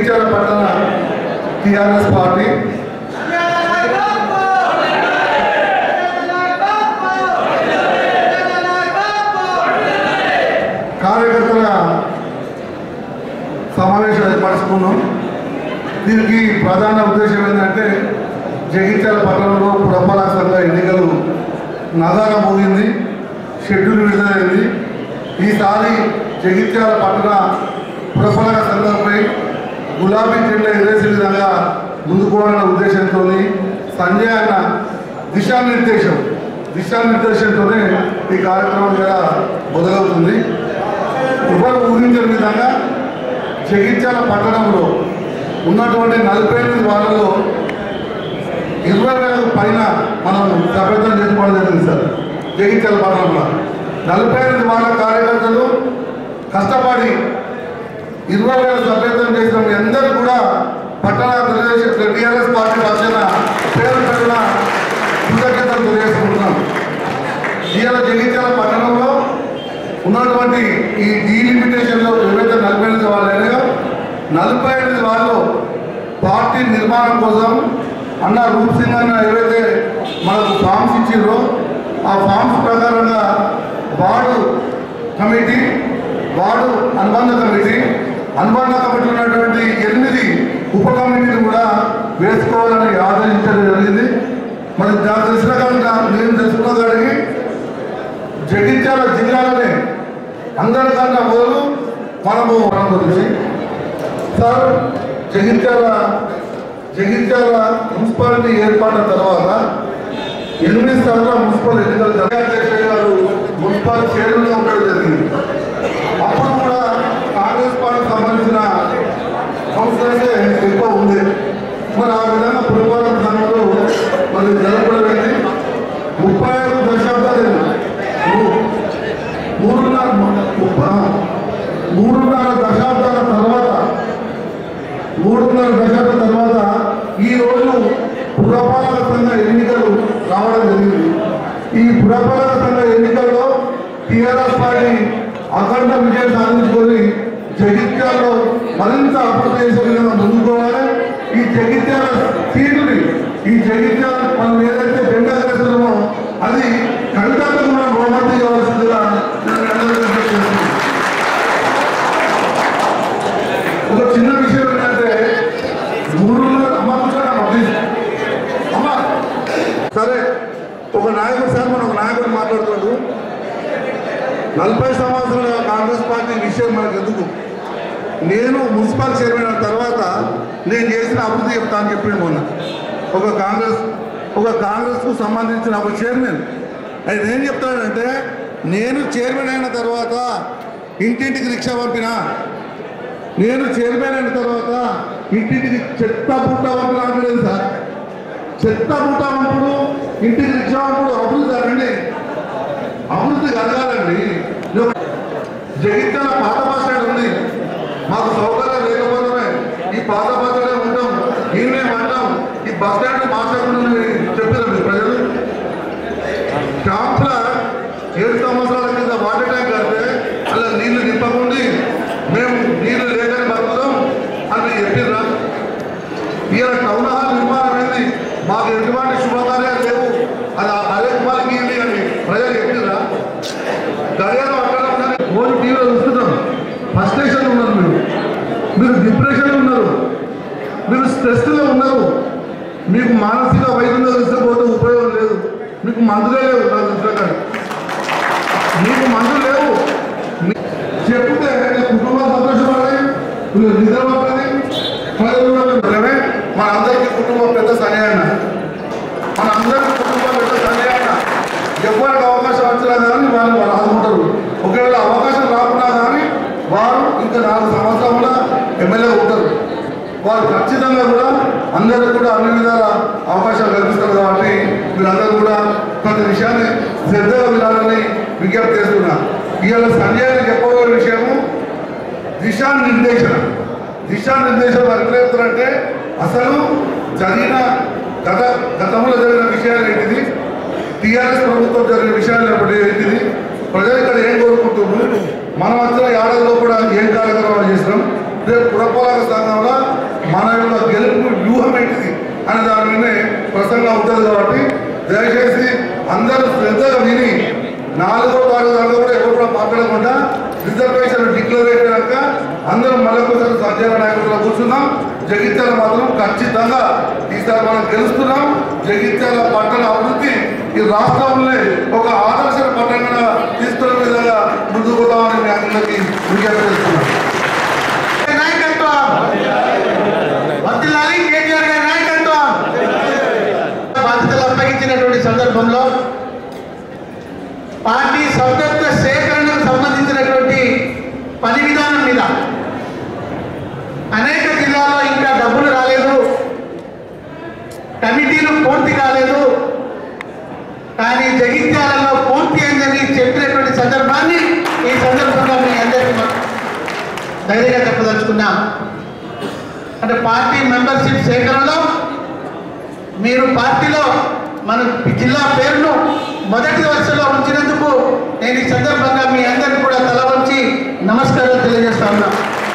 జగిత్యాల పట్టణ TRS party కార్యకర్తల సమావేశం ఏర్పరచుకున్నాం దీనికి ప్రధాన ఉద్దేశం ఏంటంటే జగిత్యాల పట్టణంలో పురపాలక సంఘ ఎన్నికలు నగారా మోగింది షెడ్యూల్ విడుదలైంది ఈసారి జగిత్యాల పట్టణ పురపాలక సంఘంపై గులాబీ జెండా ఎగరేసే విధంగా ముందుకోవాలన్న ఉద్దేశంతో సంజయ్ అన్న దిశానిర్దేశం దిశానిర్దేశంతోనే ఈ కార్యక్రమం కూడా మొదలవుతుంది ఎవరు ఊహించిన విధంగా జగిత్యాల పట్టణంలో ఉన్నటువంటి నలభై ఎనిమిది వాళ్ళలో ఇరవై వేలకు పైన మనం సభ్యత్వం చేసుకోవడం జరిగింది సార్ జగిత్యాల పట్టణంలో నలభై ఎనిమిది వాళ్ళ కార్యకర్తలు కష్టపడి ఇరవై వేల సభ్యత్వం చేసిన మీ అందరూ కూడా పట్టణ తెలుగుదేశం టీఆర్ఎస్ పార్టీ పక్షాన పేరు పేరున కృతజ్ఞతలు తెలియజేసుకుంటున్నాం ఇవాళ జగిత్యాల పట్టణంలో ఉన్నటువంటి ఈ డీలిమిటేషన్లో ఏవైతే నలభై ఎనిమిది వాళ్ళు అయినాయో నలభై ఎనిమిది వాళ్ళు పార్టీ నిర్మాణం కోసం అన్న రూప్ సింగ్ అన్న ఏవైతే మనకు ఫామ్స్ ఇచ్చిండ్రో ఆ ఫామ్స్ ప్రకారంగా వార్డు కమిటీ వార్డు అనుబంధ కమిటీ అనుబంధ కమిటీ ఉన్నటువంటి ఎనిమిది ఉప కమిటీలు కూడా వేసుకోవాలని ఆదేశించడం జరిగింది మరి నాకు తెలిసిన కనుక నేను తెలుసుకున్న కాడికి జగిత్యాల జిల్లాలోనే అందరికన్నా మొదలు మనము మనం గురించి సార్ జగిత్యాల జగిత్యాల మున్సిపాలిటీ ఏర్పడిన తర్వాత ఎనిమిది సార్లు మున్సిపల్ ఎన్నికలు జగన్ గారు మున్సిపల్ చైర్మన్గా ఉండడం జరిగింది అప్పుడు కూడా కాంగ్రెస్ పార్టీకి సంబంధించిన కౌన్సిలర్సే ఎక్కువ ఉంది మరి ఆ విధంగా పురపాలక సంఘంలో మరి జరపడమైంది ముప్పై ఐదు దశాబ్దాలు మూ- మూడున్నర ముప్ప- మూడున్నర దశాబ్దాల తర్వాత మూడున్నర దశాబ్దాల తర్వాత ఈ రోజు పురపాలక సంఘ ఎన్నికలు రావడం జరిగింది ఈ పురపాలక సంఘ ఎన్నికల్లో టీఆర్ఎస్ పార్టీ అఖండ విజయం సాధించుకొని జగిత్యాలలో మరింత అభివృద్ధి చేసే విధంగా ముందుకోవాలి ఈ జగిత్యాల సీటుని ఈ జగిత్యాల మనం ఏదైతే జెండా చేస్తున్నామో అది కవితకు మనం బహుమతి కావాల్సిందిగా నేను మీ అందరికీ విజ్ఞప్తి చేస్తున్నాను. ఒక చిన్న విషయం ఏంటంటే ఊళ్ళో అమ్మ కూర్చోండి అమ్మ ప్లీజ్ అమ్మ సరే ఒక నాయకుడు సార్ మనం ఒక నాయకుడు మాట్లాడుతున్నాడు నలభై సంవత్సరాల కాంగ్రెస్ పార్టీ విషయం మనకు ఎందుకు నేను మున్సిపల్ చైర్మన్ అయిన తర్వాత నేను చేసిన అభివృద్ధి చెప్తాను చెప్పింది మొన్న ఒక కాంగ్రెస్ ఒక కాంగ్రెస్కు సంబంధించిన ఒక చైర్మన్ అది నేను చెప్తానంటే నేను చైర్మన్ అయిన తర్వాత ఇంటింటికి రిక్షా పంపినా నేను చైర్మన్ అయిన తర్వాత ఇంటింటికి చెత్త పుట్ట పంపిన అనలేదు సార్ చెత్త పుట్ట పంపుడు ఇంటికి రిక్షా పంపుడు అభివృద్ధి కాదండి అభివృద్ధి కలగాలండి నేను ఒక- జగిత్యాల పాత బస్ స్టాండ్ ఉంది మాకు సౌకర్యం లేకపోవడమే ఈ పాత బస్ స్టాండ్ ఉంటాం ఈయనే అంటాం ఈ బస్ స్టాండ్ మార్చకుండా చెప్పారు మీరు ప్రజలు క్యాంప్ల ఏడు సంవత్సరాల కింద వాటర్ ట్యాంక్ కడితే అలా నీళ్లు నింపకుండా మేము నీళ్లు లేదని బతుకుతాం అని చెప్పిర్రా ఇలా టౌన్ హాల్ నిర్మాణం అయింది మాకు ఎటువంటి శుభకార్యాలు లేవు అది ఆ హరేక్ వాళ్ళకి ఇవ్వండి అని ప్రజలు చెప్పిర్రా గడియారం అక్కడ ఉందని రోజు టీవీలో చూస్తున్నాం ఫస్ట్రేషన్ ఉన్నారు మీరు మీరు డిప్రెషన్ ఉన్నారు మీరు స్ట్రెస్లో ఉన్నారు మీకు మానసిక వైద్యంలో తీసుకుపోతే ఉపయోగం లేదు మీకు మందులే లేవు నాకు తెలిసిన మీకు మందులు లేవు మీ- చెప్తే నీ కుటుంబం సంతోషపడాలి నువ్వు నిద్రపడాలి ప్రజలు కూడా నిద్రమే మన అందరికీ కుటుంబం పెద్ద సన్యాయన మన అందరికీ కుటుంబం పెద్ద సన్యాయన ఎవరికి అవకాశం వచ్చినా కానీ వాళ్ళు వాళ్ళు ఆదుకుంటారు ఒకవేళ అవకాశం రాకున్నా కానీ వారు ఇంకా నాలుగు సంవత్సరాల ఎమ్మెల్యే ఉంటారు వారు ఖచ్చితంగా కూడా అందరికీ కూడా అన్ని విధాల అవకాశాలు కల్పిస్తారు కాబట్టి మీరందరూ కూడా ప్రతి విషయాన్ని శ్రద్ధగా వినాలని విజ్ఞప్తి చేస్తున్నా ఇవాళ సంజయ్ చెప్పబోయే విషయము దిశానిర్దేశన దిశానిర్దేశం వారు ఎట్లా చెప్తారంటే అసలు జరిగిన గత గతంలో జరిగిన విషయాలు ఏంటిది టీఆర్ఎస్ ప్రభుత్వం జరిగిన విషయాలు ఎప్పటి ఏంటిది ప్రజలు ఇక్కడ ఏం కోరుకుంటున్నారు మనం వచ్చిన ఏడాదిలో కూడా ఏం కార్యక్రమాలు చేసినాం రేపు పురపాలక సంఘంలో మన యొక్క గెలుపు వ్యూహం ఏంటిది అనే దాని మీదనే ప్రసంగం ఉంటుంది కాబట్టి దయచేసి అందరూ శ్రద్ధగా విని నాలుగో తారీఖు దాకా కూడా ఎవరు కూడా మాట్లాడకుండా రిజర్వేషన్ డిక్లేర్ అయిపోయాక అందరం మళ్ళొకసారి సంజయ్ నాయకుడిలో కూర్చున్నాం జగిత్యాల మాత్రం ఖచ్చితంగా ఈసారి మనం గెలుస్తున్నాం జగిత్యాల పట్టణ అభివృద్ధి ఈ రాష్ట్రంలో ఒక ఆదర్శ పట్టణంగా తీసుకునే విధంగా ముందుకు పోతామని మీ అందరికీ విజ్ఞప్తి చేస్తున్నాం నాయకత్వం వర్తిల్లాలి కేటీఆర్ గారి నాయకత్వం బాధ్యతలు అప్పగించినటువంటి సందర్భంలో పార్టీ సభ్యత్వ సేకరణకు సంబంధించినటువంటి పని విధానం మీద అనేక జిల్లాల్లో ఇంకా డబ్బులు రాలేదు కమిటీలు పూర్తి కాలేదు కానీ జగిత్యాలలో పూర్తి అయిందని చెప్పినటువంటి సందర్భాన్ని ఈ సందర్భంగా మీ అందరికీ మనం ధైర్యంగా చెప్పదలుచుకున్నాం అంటే పార్టీ మెంబర్షిప్ సేకరణలో మీరు పార్టీలో మన జిల్లా పేరును మొదటి వరుసలో ఉంచినందుకు నేను ఈ సందర్భంగా మీ అందరికీ కూడా తల వంచి నమస్కారాలు తెలియజేస్తా ఉన్నా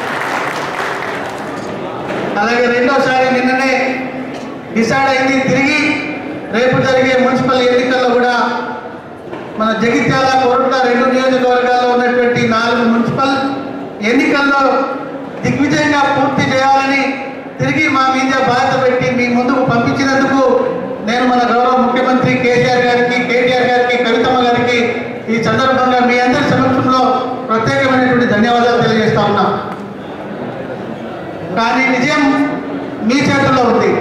అలాగే రెండోసారి నిన్ననే డిసైడ్ అయింది తిరిగి రేపు జరిగే మున్సిపల్ ఎన్నికల్లో కూడా మన జగిత్యాల కోరుట్ల రెండు నియోజకవర్గాల్లో ఉన్నటువంటి నాలుగు మున్సిపల్ ఎన్నికల్లో దిగ్విజయంగా పూర్తి చేయాలని తిరిగి మా మీద బాధ్యత పెట్టి మీ ముందుకు పంపించినందుకు నేను మన గౌరవ ముఖ్యమంత్రి కేసీఆర్ గారికి కేటీఆర్ గారికి కవితమ్మ గారికి ఈ సందర్భంగా మీ అందరి సమక్షంలో ప్రత్యేకమైనటువంటి ధన్యవాదాలు తెలియజేస్తా ఉన్నా కానీ విజయం మీ చేతుల్లో ఉంది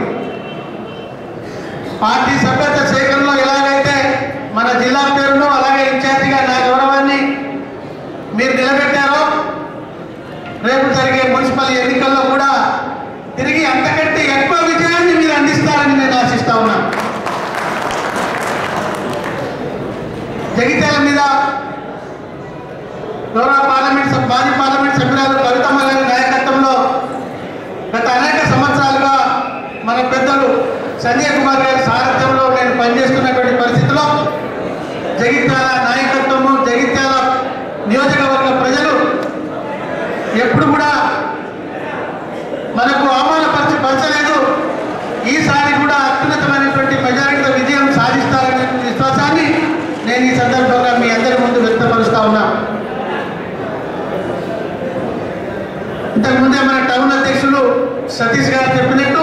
పార్టీ సభ్యత సేకరణలో ఎలాగైతే మన జిల్లా పేరును అలాగే ఇన్ఛార్జిగా నా గౌరవాన్ని మీరు నిలబెట్టారో రేపు జరిగే మున్సిపల్ ఎన్నికల్లో కూడా తిరిగి అంతకంటే ఎక్కువ విజయాన్ని మీరు అందిస్తారని నేను ఆశిస్తా ఉన్నా జగిత్యాల మీద గౌరవ పార్లమెంట్ సభ- మాజీ పార్లమెంట్ సభ్యురాలు కవితమ్మ గారి నాయకత్వంలో గత అనేక సంవత్సరాలుగా మన పెద్దలు సంజయ్ కుమార్ గారి సారథ్యంలో నేను పనిచేస్తున్నటువంటి పరిస్థితిలో జగిత్యాల నాయకత్వము జగిత్యాల నియోజకవర్గ ప్రజలు ఎప్పుడు కూడా మనకు అవమానపరిచి పరచలేదు ఈసారి కూడా అత్యున్నతమైనటువంటి మెజారిటీతో విజయం సాధిస్తారనే విశ్వాసాన్ని నేను ఈ సందర్భంగా మీ అందరి ముందు వ్యక్తపరుస్తా ఉన్నా ఇంతకుముందే మన టౌన్ అధ్యక్షులు సతీష్ గారు చెప్పినట్టు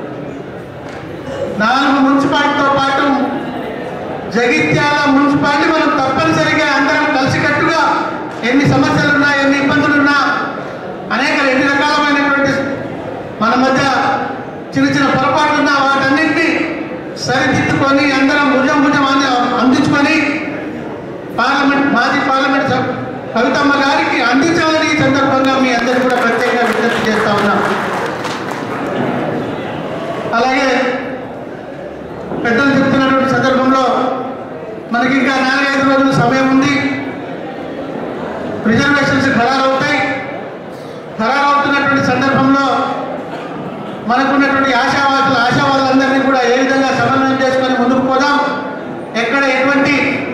నాలుగు మున్సిపాలిటీతో పాటు జగిత్యాల మున్సిపాలిటీ మనం తప్పనిసరిగా అందరం కలిసికట్టుగా ఎన్ని సమస్యలున్నా ఎన్ని ఇబ్బందులున్నా అనేక ఎన్ని రకాలమైనటువంటి మన మధ్య చిన్న చిన్న పొరపాట్లున్నా వాటన్నింటినీ సరిదిద్దుకొని అందరం భుజం భుజం అంది అందించుకొని పార్లమెంట్ మాజీ పార్లమెంట్ సభ్ కవితమ్మ గారికి అందించాలని ఈ సందర్భంగా మీ అందరికీ కూడా ప్రత్యేకంగా విజ్ఞప్తి చేస్తా ఉన్నాం అలాగే పెద్దలు చెప్తున్నటువంటి సందర్భంలో మనకి ఇంకా నాలుగైదు రోజులు సమయం ఉంది రిజర్వేషన్స్ ఖరారవుతాయి ఖరారవుతున్నటువంటి సందర్భంలో మనకున్నటువంటి ఆశావాదులు ఆశావాదులందరినీ కూడా ఏ విధంగా సమన్వయం చేసుకొని ముందుకు పోదాం ఎక్కడ ఎటువంటి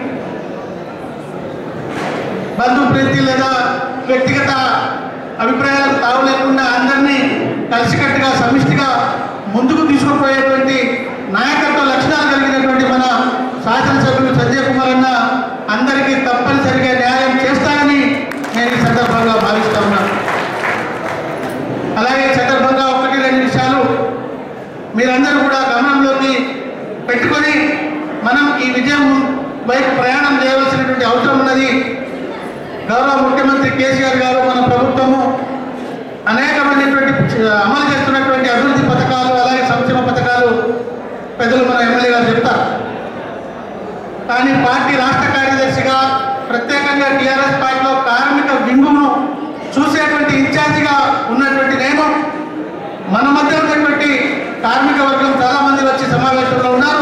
బంధు ప్రీతి లేదా వ్యక్తిగత అభిప్రాయాలకు తావు లేకుండా అందరినీ కలిసికట్టుగా సమిష్టిగా ముందుకు తీసుకుపోయేటువంటి నాయకత్వ లక్షణాలు కలిగినటువంటి మన శాసనసభ్యులు సంజయ్ కుమార్ అన్న అందరికీ తప్పనిసరిగా న్యాయం చేస్తారని నేను ఈ సందర్భంగా భావిస్తా ఉన్నాను అలాగే ఈ సందర్భంగా ఒకటి రెండు విషయాలు మీరందరూ కూడా గమనంలోకి పెట్టుకొని మనం ఈ విజయం వైపు ప్రయాణం చేయవలసినటువంటి అవసరం ఉన్నది గౌరవ ముఖ్యమంత్రి కేసీఆర్ గారు మన ప్రభుత్వము అనేకమైనటువంటి అమలు చేస్తున్నటువంటి అభివృద్ధి పథకాలు అలాగే సంక్షేమ పథకాలు పెద్దలు మన ఎమ్మెల్యే గారు చెప్తారు కానీ పార్టీ రాష్ట్ర కార్యదర్శిగా ప్రత్యేకంగా టీఆర్ఎస్ పార్టీలో కార్మిక వింగును చూసేటువంటి ఇన్ఛార్జిగా ఉన్నటువంటి నేను మన మధ్య ఉన్నటువంటి కార్మిక వర్గం చాలా మంది వచ్చి సమావేశంలో ఉన్నారు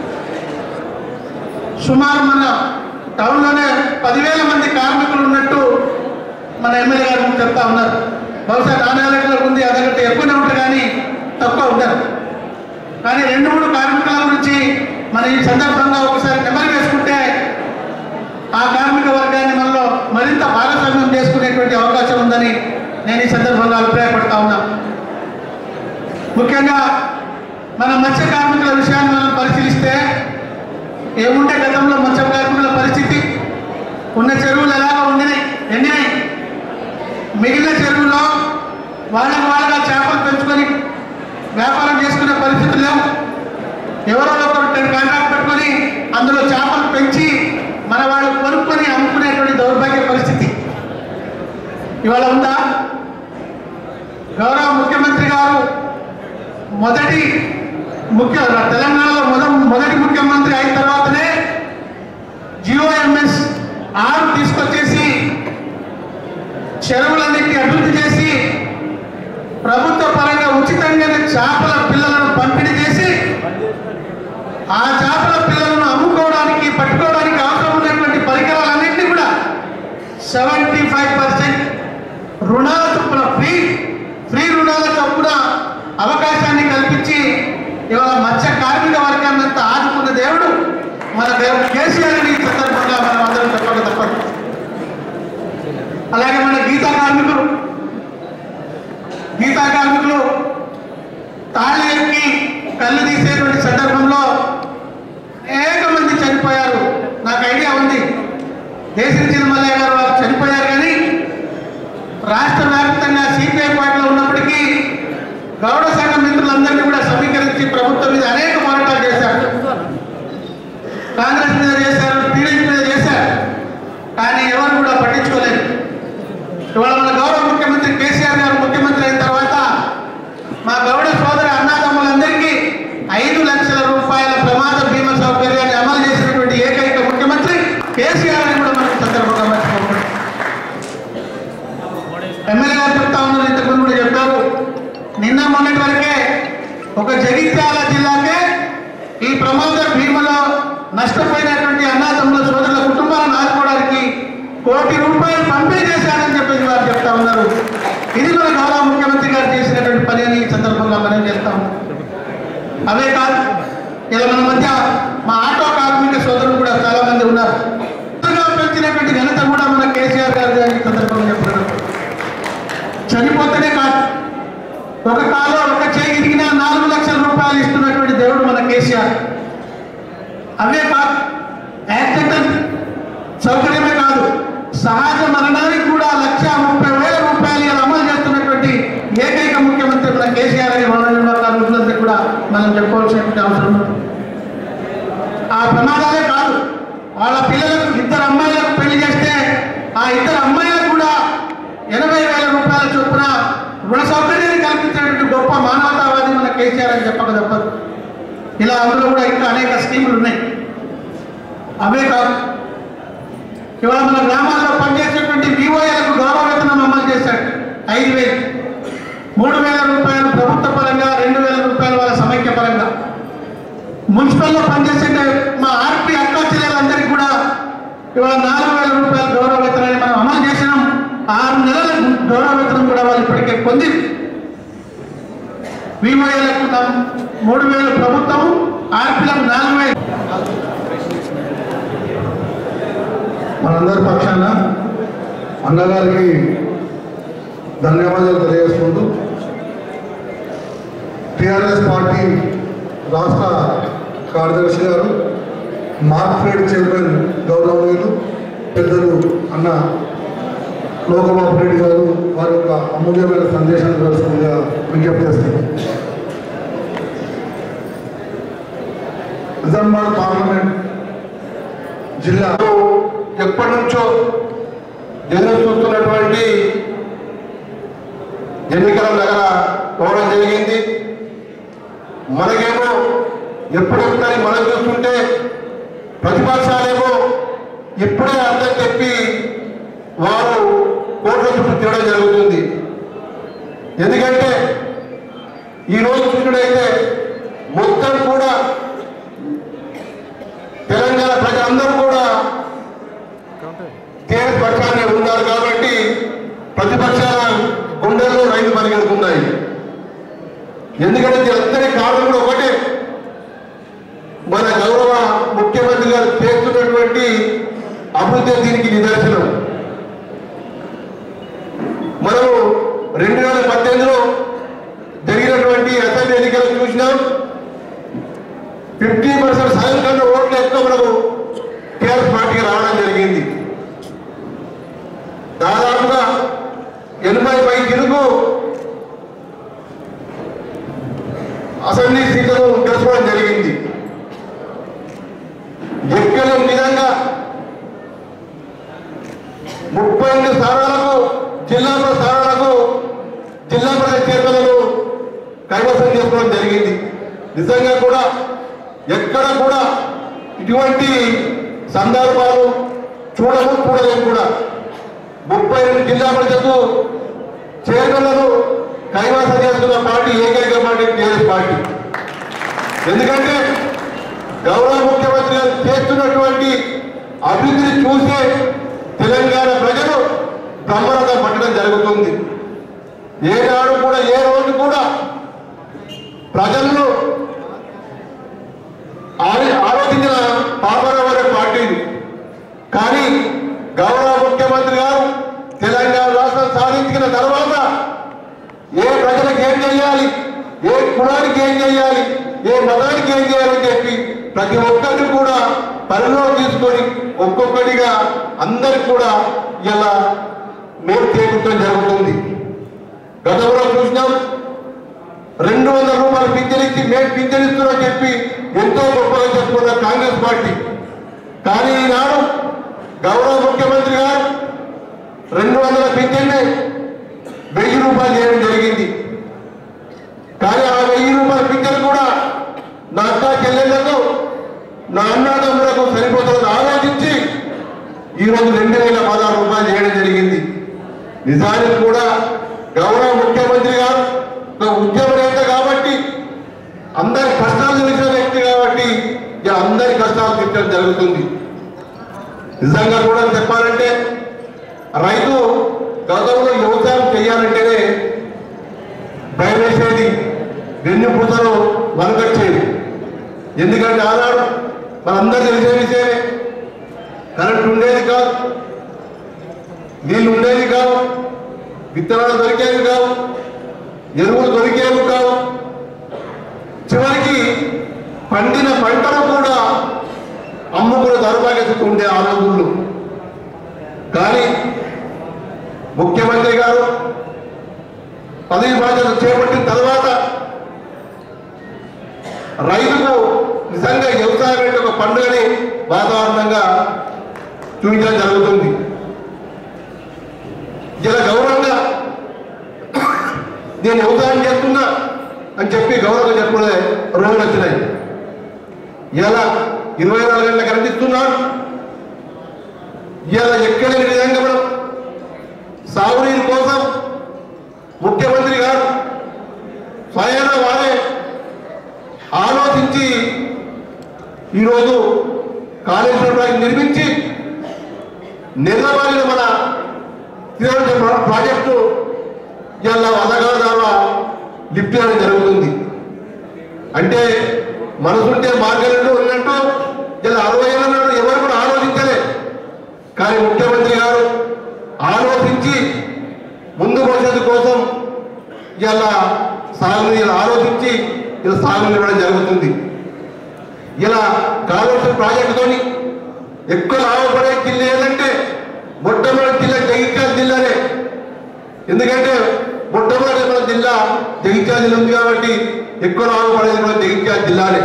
సుమారు మన టౌన్లోనే పదివేల మంది కార్మికులు ఉన్నట్టు మన ఎమ్మెల్యే గారు ముందు చెప్తా ఉన్నారు బహుశా నాణ్యాలకు ఉంది అదొకటి ఎక్కువనే ఉంటుంది కానీ తక్కువ ఉండరు కానీ రెండు మూడు కార్మికుల గురించి మన ఈ సందర్భంగా ఒకసారి నెమరు వేసుకుంటే ఆ కార్మిక వర్గాన్ని మనలో మరింత భాగస్వామ్యం చేసుకునేటువంటి అవకాశం ఉందని నేను ఈ సందర్భంగా అభిప్రాయపడుతున్నాను ఏముంటే గతంలో మత్స్య కార్మికుల పరిస్థితి ఉన్న చెరువులు ఎలాగో ఉండినాయి ఎండినాయి మిగిలిన చెరువులో వాళ్ళకి వాళ్ళగా చేపలు పెంచుకొని వ్యాపారం చేసుకునే పరిస్థితులు లేవు ఎవరో ఒకరు టెన్ కాంట్రాక్ట్ పెట్టుకొని అందులో చేపలు పెంచి మన వాళ్ళు కొనుక్కొని అమ్ముకునేటువంటి దౌర్భాగ్య పరిస్థితి ఇవాళ ఉందా గౌరవ ముఖ్యమంత్రి గారు మొదటి ముఖ్య తెలంగాణలో మొద మొదటి ముఖ్యమంత్రి అయిన తర్వాతనే జిఓఎంఎస్ ఆరు తీసుకొచ్చేసి చెరువులన్నింటినీ అభివృద్ధి చేసి ప్రభుత్వ పరంగా ఉచితంగానే చేపల పిల్లలను పంపిణీ చేసి ఆ చేపల పిల్లలను అమ్ముకోవడానికి పట్టుకోవడానికి అవసరం ఉన్నటువంటి పరికరాలన్నింటినీ కూడా సెవెంటీ ఫైవ్ పర్సెంట్ రుణాల చొప్పున ఫ్రీ ఫ్రీ రుణాల చొప్పున అవకాశాన్ని కల్పించి ఇవాళ మత్స్య కార్మిక వర్గాన్ని అంతా ఆదుకున్న దేవుడు మన దేవుడు కేసీఆర్ అని ఈ సందర్భంగా మనం అందరం చెప్పక తప్పదు అలాగే మన గీతా కార్మికులు గీతా కార్మికులు తాళి ఎక్కి కళ్ళు తీసేటువంటి సందర్భంలో అనేక మంది చనిపోయారు నాకు ఐడియా ఉంది దేశం చిన్నమల్లయ్య గారు వారు చనిపోయారు కానీ రాష్ట్ర వ్యాప్తంగా సిపిఐ పార్టీలో ఉన్నప్పటికీ గౌడ సంఘ మిత్రులందరినీ కూడా సమీకరించి ప్రభుత్వం మీద అనేక పోరాటాలు చేశారు కాంగ్రెస్ మీద చేశారు టీడీపీ మీద చేశారు కానీ ఎవరు కూడా పట్టించుకోలేదు ఇవాళ మన గౌరవ ముఖ్యమంత్రి కేసీఆర్ గారు ముఖ్యమంత్రి అయిన తర్వాత మా గౌడ సోదర అన్నాతమ్ములందరికీ ఐదు లక్షల రూపాయల ప్రమాద బీమా సౌకర్యాన్ని అమలు చేసినటువంటి ఏకైక ముఖ్యమంత్రి కేసీఆర్ అని కూడా మనం ఈ సందర్భంగా మర్చిపోకూడదు ఎమ్మెల్యే గారు చెప్తా ఉన్నారు ఇంతకుముందు కూడా చెప్పారు నిన్న మొన్నటి వరకే ఒక జగిత్యాల జిల్లాకే ఈ ప్రమాద బీమాలో నష్టపోయినటువంటి అన్నాతమ్ముల సోదరుల కుటుంబాలను ఆదుకోవడానికి కోటి రూపాయలు పంపిణీ చేశారని చెప్పేసి వారు చెప్తా ఉన్నారు ఇది మన గౌరవ ముఖ్యమంత్రి గారు చేసినటువంటి పని అని ఈ సందర్భంగా మనం చేస్తా ఉన్నాం అవే కాదు ఇలా మన మధ్య మా ఆటో కార్మిక సోదరులు కూడా చాలా మంది ఉన్నారు కొత్తగా పెంచినటువంటి ఘనత కూడా మన కేసీఆర్ గారు అని ఈ సందర్భంగా చెప్పడం చనిపోతేనే కాదు ఒక కాలో ఒక చేయి ఇరిగినా నాలుగు లక్షల రూపాయలు ఇస్తున్నటువంటి దేవుడు మన కేసీఆర్ అవే కాదు యాక్సిడెంటల్ సౌకర్యమే కాదు సహజ మరణానికి కూడా లక్ష ముప్పై వేల రూపాయలు ఇలా అమలు చేస్తున్నటువంటి ఏకైక ముఖ్యమంత్రి మన కేసీఆర్ అని మన నిర్మాణ కార్మికులందరూ కూడా మనం చెప్పుకోవాల్సినటువంటి అవసరం ఉంది. ఆ ప్రమాదాలే కాదు వాళ్ళ పిల్లలకు ఇద్దరు అమ్మాయిలకు పెళ్లి చేస్తే ఆ ఇద్దరు అమ్మాయిలకు కూడా ఎనభై వేల రూపాయల చొప్పున రుణ సౌకర్యాన్ని కల్పించినటువంటి గొప్ప మానవతావాది మన కేసీఆర్ అని చెప్పక తప్పదు ఇలా అందులో కూడా ఇంకా అనేక స్కీములు ఉన్నాయి అవే కాదు ఇవాళ మన గ్రామాల్లో పనిచేసేటువంటి వివోఏలకు గౌరవ వేతనం అమలు చేశాడు ఐదు వేలు మూడు వేల రూపాయలు ప్రభుత్వ పరంగా రెండు వేల రూపాయలు వాళ్ళ సమైక్య పరంగా మున్సిపల్లో పనిచేసే మా ఆర్పి అక్క చెల్లెలందరికీ కూడా ఇవాళ నాలుగు వేల రూపాయల గౌరవ వేతనాన్ని మనం అమలు చేసినాం ఆరు నెలల గౌరవ వేతనం కూడా వాళ్ళు ఇప్పటికే పొంది వివోఏలకు మూడు వేలు ప్రభుత్వం ఆర్పీలకు నాలుగు వేలు మనందరి పక్షాన అన్నగారికి ధన్యవాదాలు తెలియజేసుకుంటూ టిఆర్ఎస్ పార్టీ రాష్ట్ర కార్యదర్శి గారు మార్క్ఫెడ్ చైర్మన్ గౌరవనీయులు పెద్దలు అన్న లోకబాబు రెడ్డి గారు వారి యొక్క అమూల్యమైన సందేశాన్ని ఇవ్వాల్సిందిగా విజ్ఞప్తి చేస్తున్నారు నిజామాబాద్ పార్లమెంట్ జిల్లా ఎప్పటి నుంచో ఎదురు చూస్తున్నటువంటి ఎన్నికల నగర పోవడం జరిగింది మనకేమో ఎప్పుడు వస్తారని మనం చూస్తుంటే ప్రతిపక్షాలేమో ఇప్పుడే అర్థం చెప్పి వారు కోట్ల చుట్టూ తిరగడం జరుగుతుంది ఎందుకంటే ఈరోజు చూసినట్టయితే మొత్తం కూడా తెలంగాణ ప్రజలందరూ కూడా టీఆర్ఎస్ పక్షాన్ని ఉన్నారు కాబట్టి ప్రతిపక్షాల గుండెల్లో రైతు పరిగెడుతున్నాయి ఎందుకంటే దీని అందరి కారణం కూడా ఒకటే మన గౌరవ ముఖ్యమంత్రి గారు చేస్తున్నటువంటి అభివృద్ధి దీనికి నిదర్శనం మనము రెండు వేల పద్దెనిమిదిలో జరిగినటువంటి అసెంబ్లీ ఎన్నికలు చూసినాం ఫిఫ్టీ పర్సెంట్ సాయంకాలం ఓట్లు ఎక్కువ మనకు టీఆర్ఎస్ పార్టీకి రావడం జరిగింది దాదాపుగా ఎనభై పై గిరుకు అసెంబ్లీ సీట్లను గెలుచుకోవడం జరిగింది ఎక్కలేని విధంగా ముప్పై ఎనిమిది స్థానాలకు జిల్లా పరిషత్ స్థానాలకు జిల్లా పరిషత్ చైర్మన్లను కైవసం చేసుకోవడం జరిగింది నిజంగా కూడా ఎక్కడ కూడా ఇటువంటి సందర్భాలు చూడము చూడలేము కూడా ముప్పై ఎనిమిది జిల్లా పరిషత్ చైర్మన్లను కైవసం చేసుకున్న పార్టీ ఏకైక పార్టీ టీఆర్ఎస్ పార్టీ ఎందుకంటే గౌరవ ముఖ్యమంత్రి గారు చేస్తున్నటువంటి అభివృద్ధిని చూసే తెలంగాణ ప్రజలు బ్రహ్మరథం పట్టడం జరుగుతుంది ఏనాడు కూడా ఏ రోజు కూడా ప్రజలను ఆలో- ఆలోచించిన పాపరవర పార్టీలు కానీ గౌరవ ముఖ్యమంత్రి గారు తెలంగాణ రాష్ట్రం సాధించిన తర్వాత ఏ ప్రజలకు ఏం చేయాలి ఏ కులానికి ఏం చేయాలి ఏ మతానికి ఏం చేయాలని చెప్పి ప్రతి ఒక్కరిని కూడా పరిలో తీసుకొని ఒక్కొక్కటిగా అందరికి కూడా ఇలా మేలు చేకూర్చడం జరుగుతుంది గతంలో చూసినాం రెండు వందల రూపాయలు పింఛనిచ్చి మేము పింఛనిస్తున్నామని చెప్పి ఎంతో గొప్పగా చెప్పుకున్న కాంగ్రెస్ పార్టీ కానీ ఈనాడు గౌరవ ముఖ్యమంత్రి గారు రెండు వందల పింఛన్ని వెయ్యి రూపాయలు చేయడం జరిగింది కానీ ఆ వెయ్యి రూపాయల పింఛన్ కూడా నా అక్క చెల్లెళ్లకు నా అన్నదమ్ములకు సరిపోతుందని ఆలోచించి ఈరోజు రెండు వేల పదహారు రూపాయలు చేయడం జరిగింది నిజానికి కూడా గౌరవ ముఖ్యమంత్రి గారు ఒక ఉద్యమ నేత కాబట్టి అందరి కష్టాలు తెలిసిన వ్యక్తి కాబట్టి ఇక అందరి కష్టాలు తీర్చడం జరుగుతుంది నిజంగా కూడా చెప్పాలంటే రైతు గతంలో వ్యవసాయం చేయాలంటేనే భయం వేసేది వెన్నుపూసలు వనకొచ్చేది ఎందుకంటే ఆనాడు మనందరూ తెలిసే విషయమే కరెంట్ ఉండేది కాదు నీళ్ళు ఉండేది కావు విత్తనాలు దొరికేవి కావు ఎరువులు దొరికేవి కావు చివరికి పండిన పంటలు కూడా అమ్ముకునే దౌర్భాగ్యతకు ఉండే ఆ రోజుల్లో కానీ ముఖ్యమంత్రి గారు పదవి బాధ్యత చేపట్టిన తర్వాత రైతుకు నిజంగా వ్యవసాయం అంటే ఒక పండుగని వాతావరణంగా చూపించడం జరుగుతుంది ఇలా గౌరవంగా నేను వ్యవసాయం చేస్తున్నా అని చెప్పి గౌరవంగా చెప్పుకునే రోజులు వచ్చినాయి ఇలా ఇరవై నాలుగు గంటల కరెంట్ ఇస్తున్నాడు ఇలా ఎక్కలేని విధంగా మనం సాగునీరు కోసం ముఖ్యమంత్రి గారు స్వయాన వారే ఆలోచించి ఈరోజు కాళేశ్వరం ప్రాజెక్ట్ నిర్మించి నిర్లబాలిన మన శ్రీరంగ ప్రాజెక్టు ఇలా వదగాల ద్వారా లిఫ్ట్ చేయడం జరుగుతుంది అంటే మనసుంటే మార్గాలు ఉన్నట్టు ఇలా అరవై ఏళ్ళ నాడు ఎవరు కూడా ఆలోచించలే కానీ ముఖ్యమంత్రి గారు ఆలోచించి ముందు భవిష్యత్తు కోసం ఇలా సాగుని ఇలా ఆలోచించి ఇలా సాగుని ఇవ్వడం జరుగుతుంది ఇలా కాళేశ్వరం ప్రాజెక్టుతోని ఎక్కువ లాభపడే జిల్లా ఏదంటే మొట్టమొదటి జిల్లా జగిత్యాల జిల్లానే ఎందుకంటే మొట్టమొదటి మన జిల్లా జగిత్యాల జిల్లా ఉంది కాబట్టి ఎక్కువ లాభపడేది మన జగిత్యాల జిల్లానే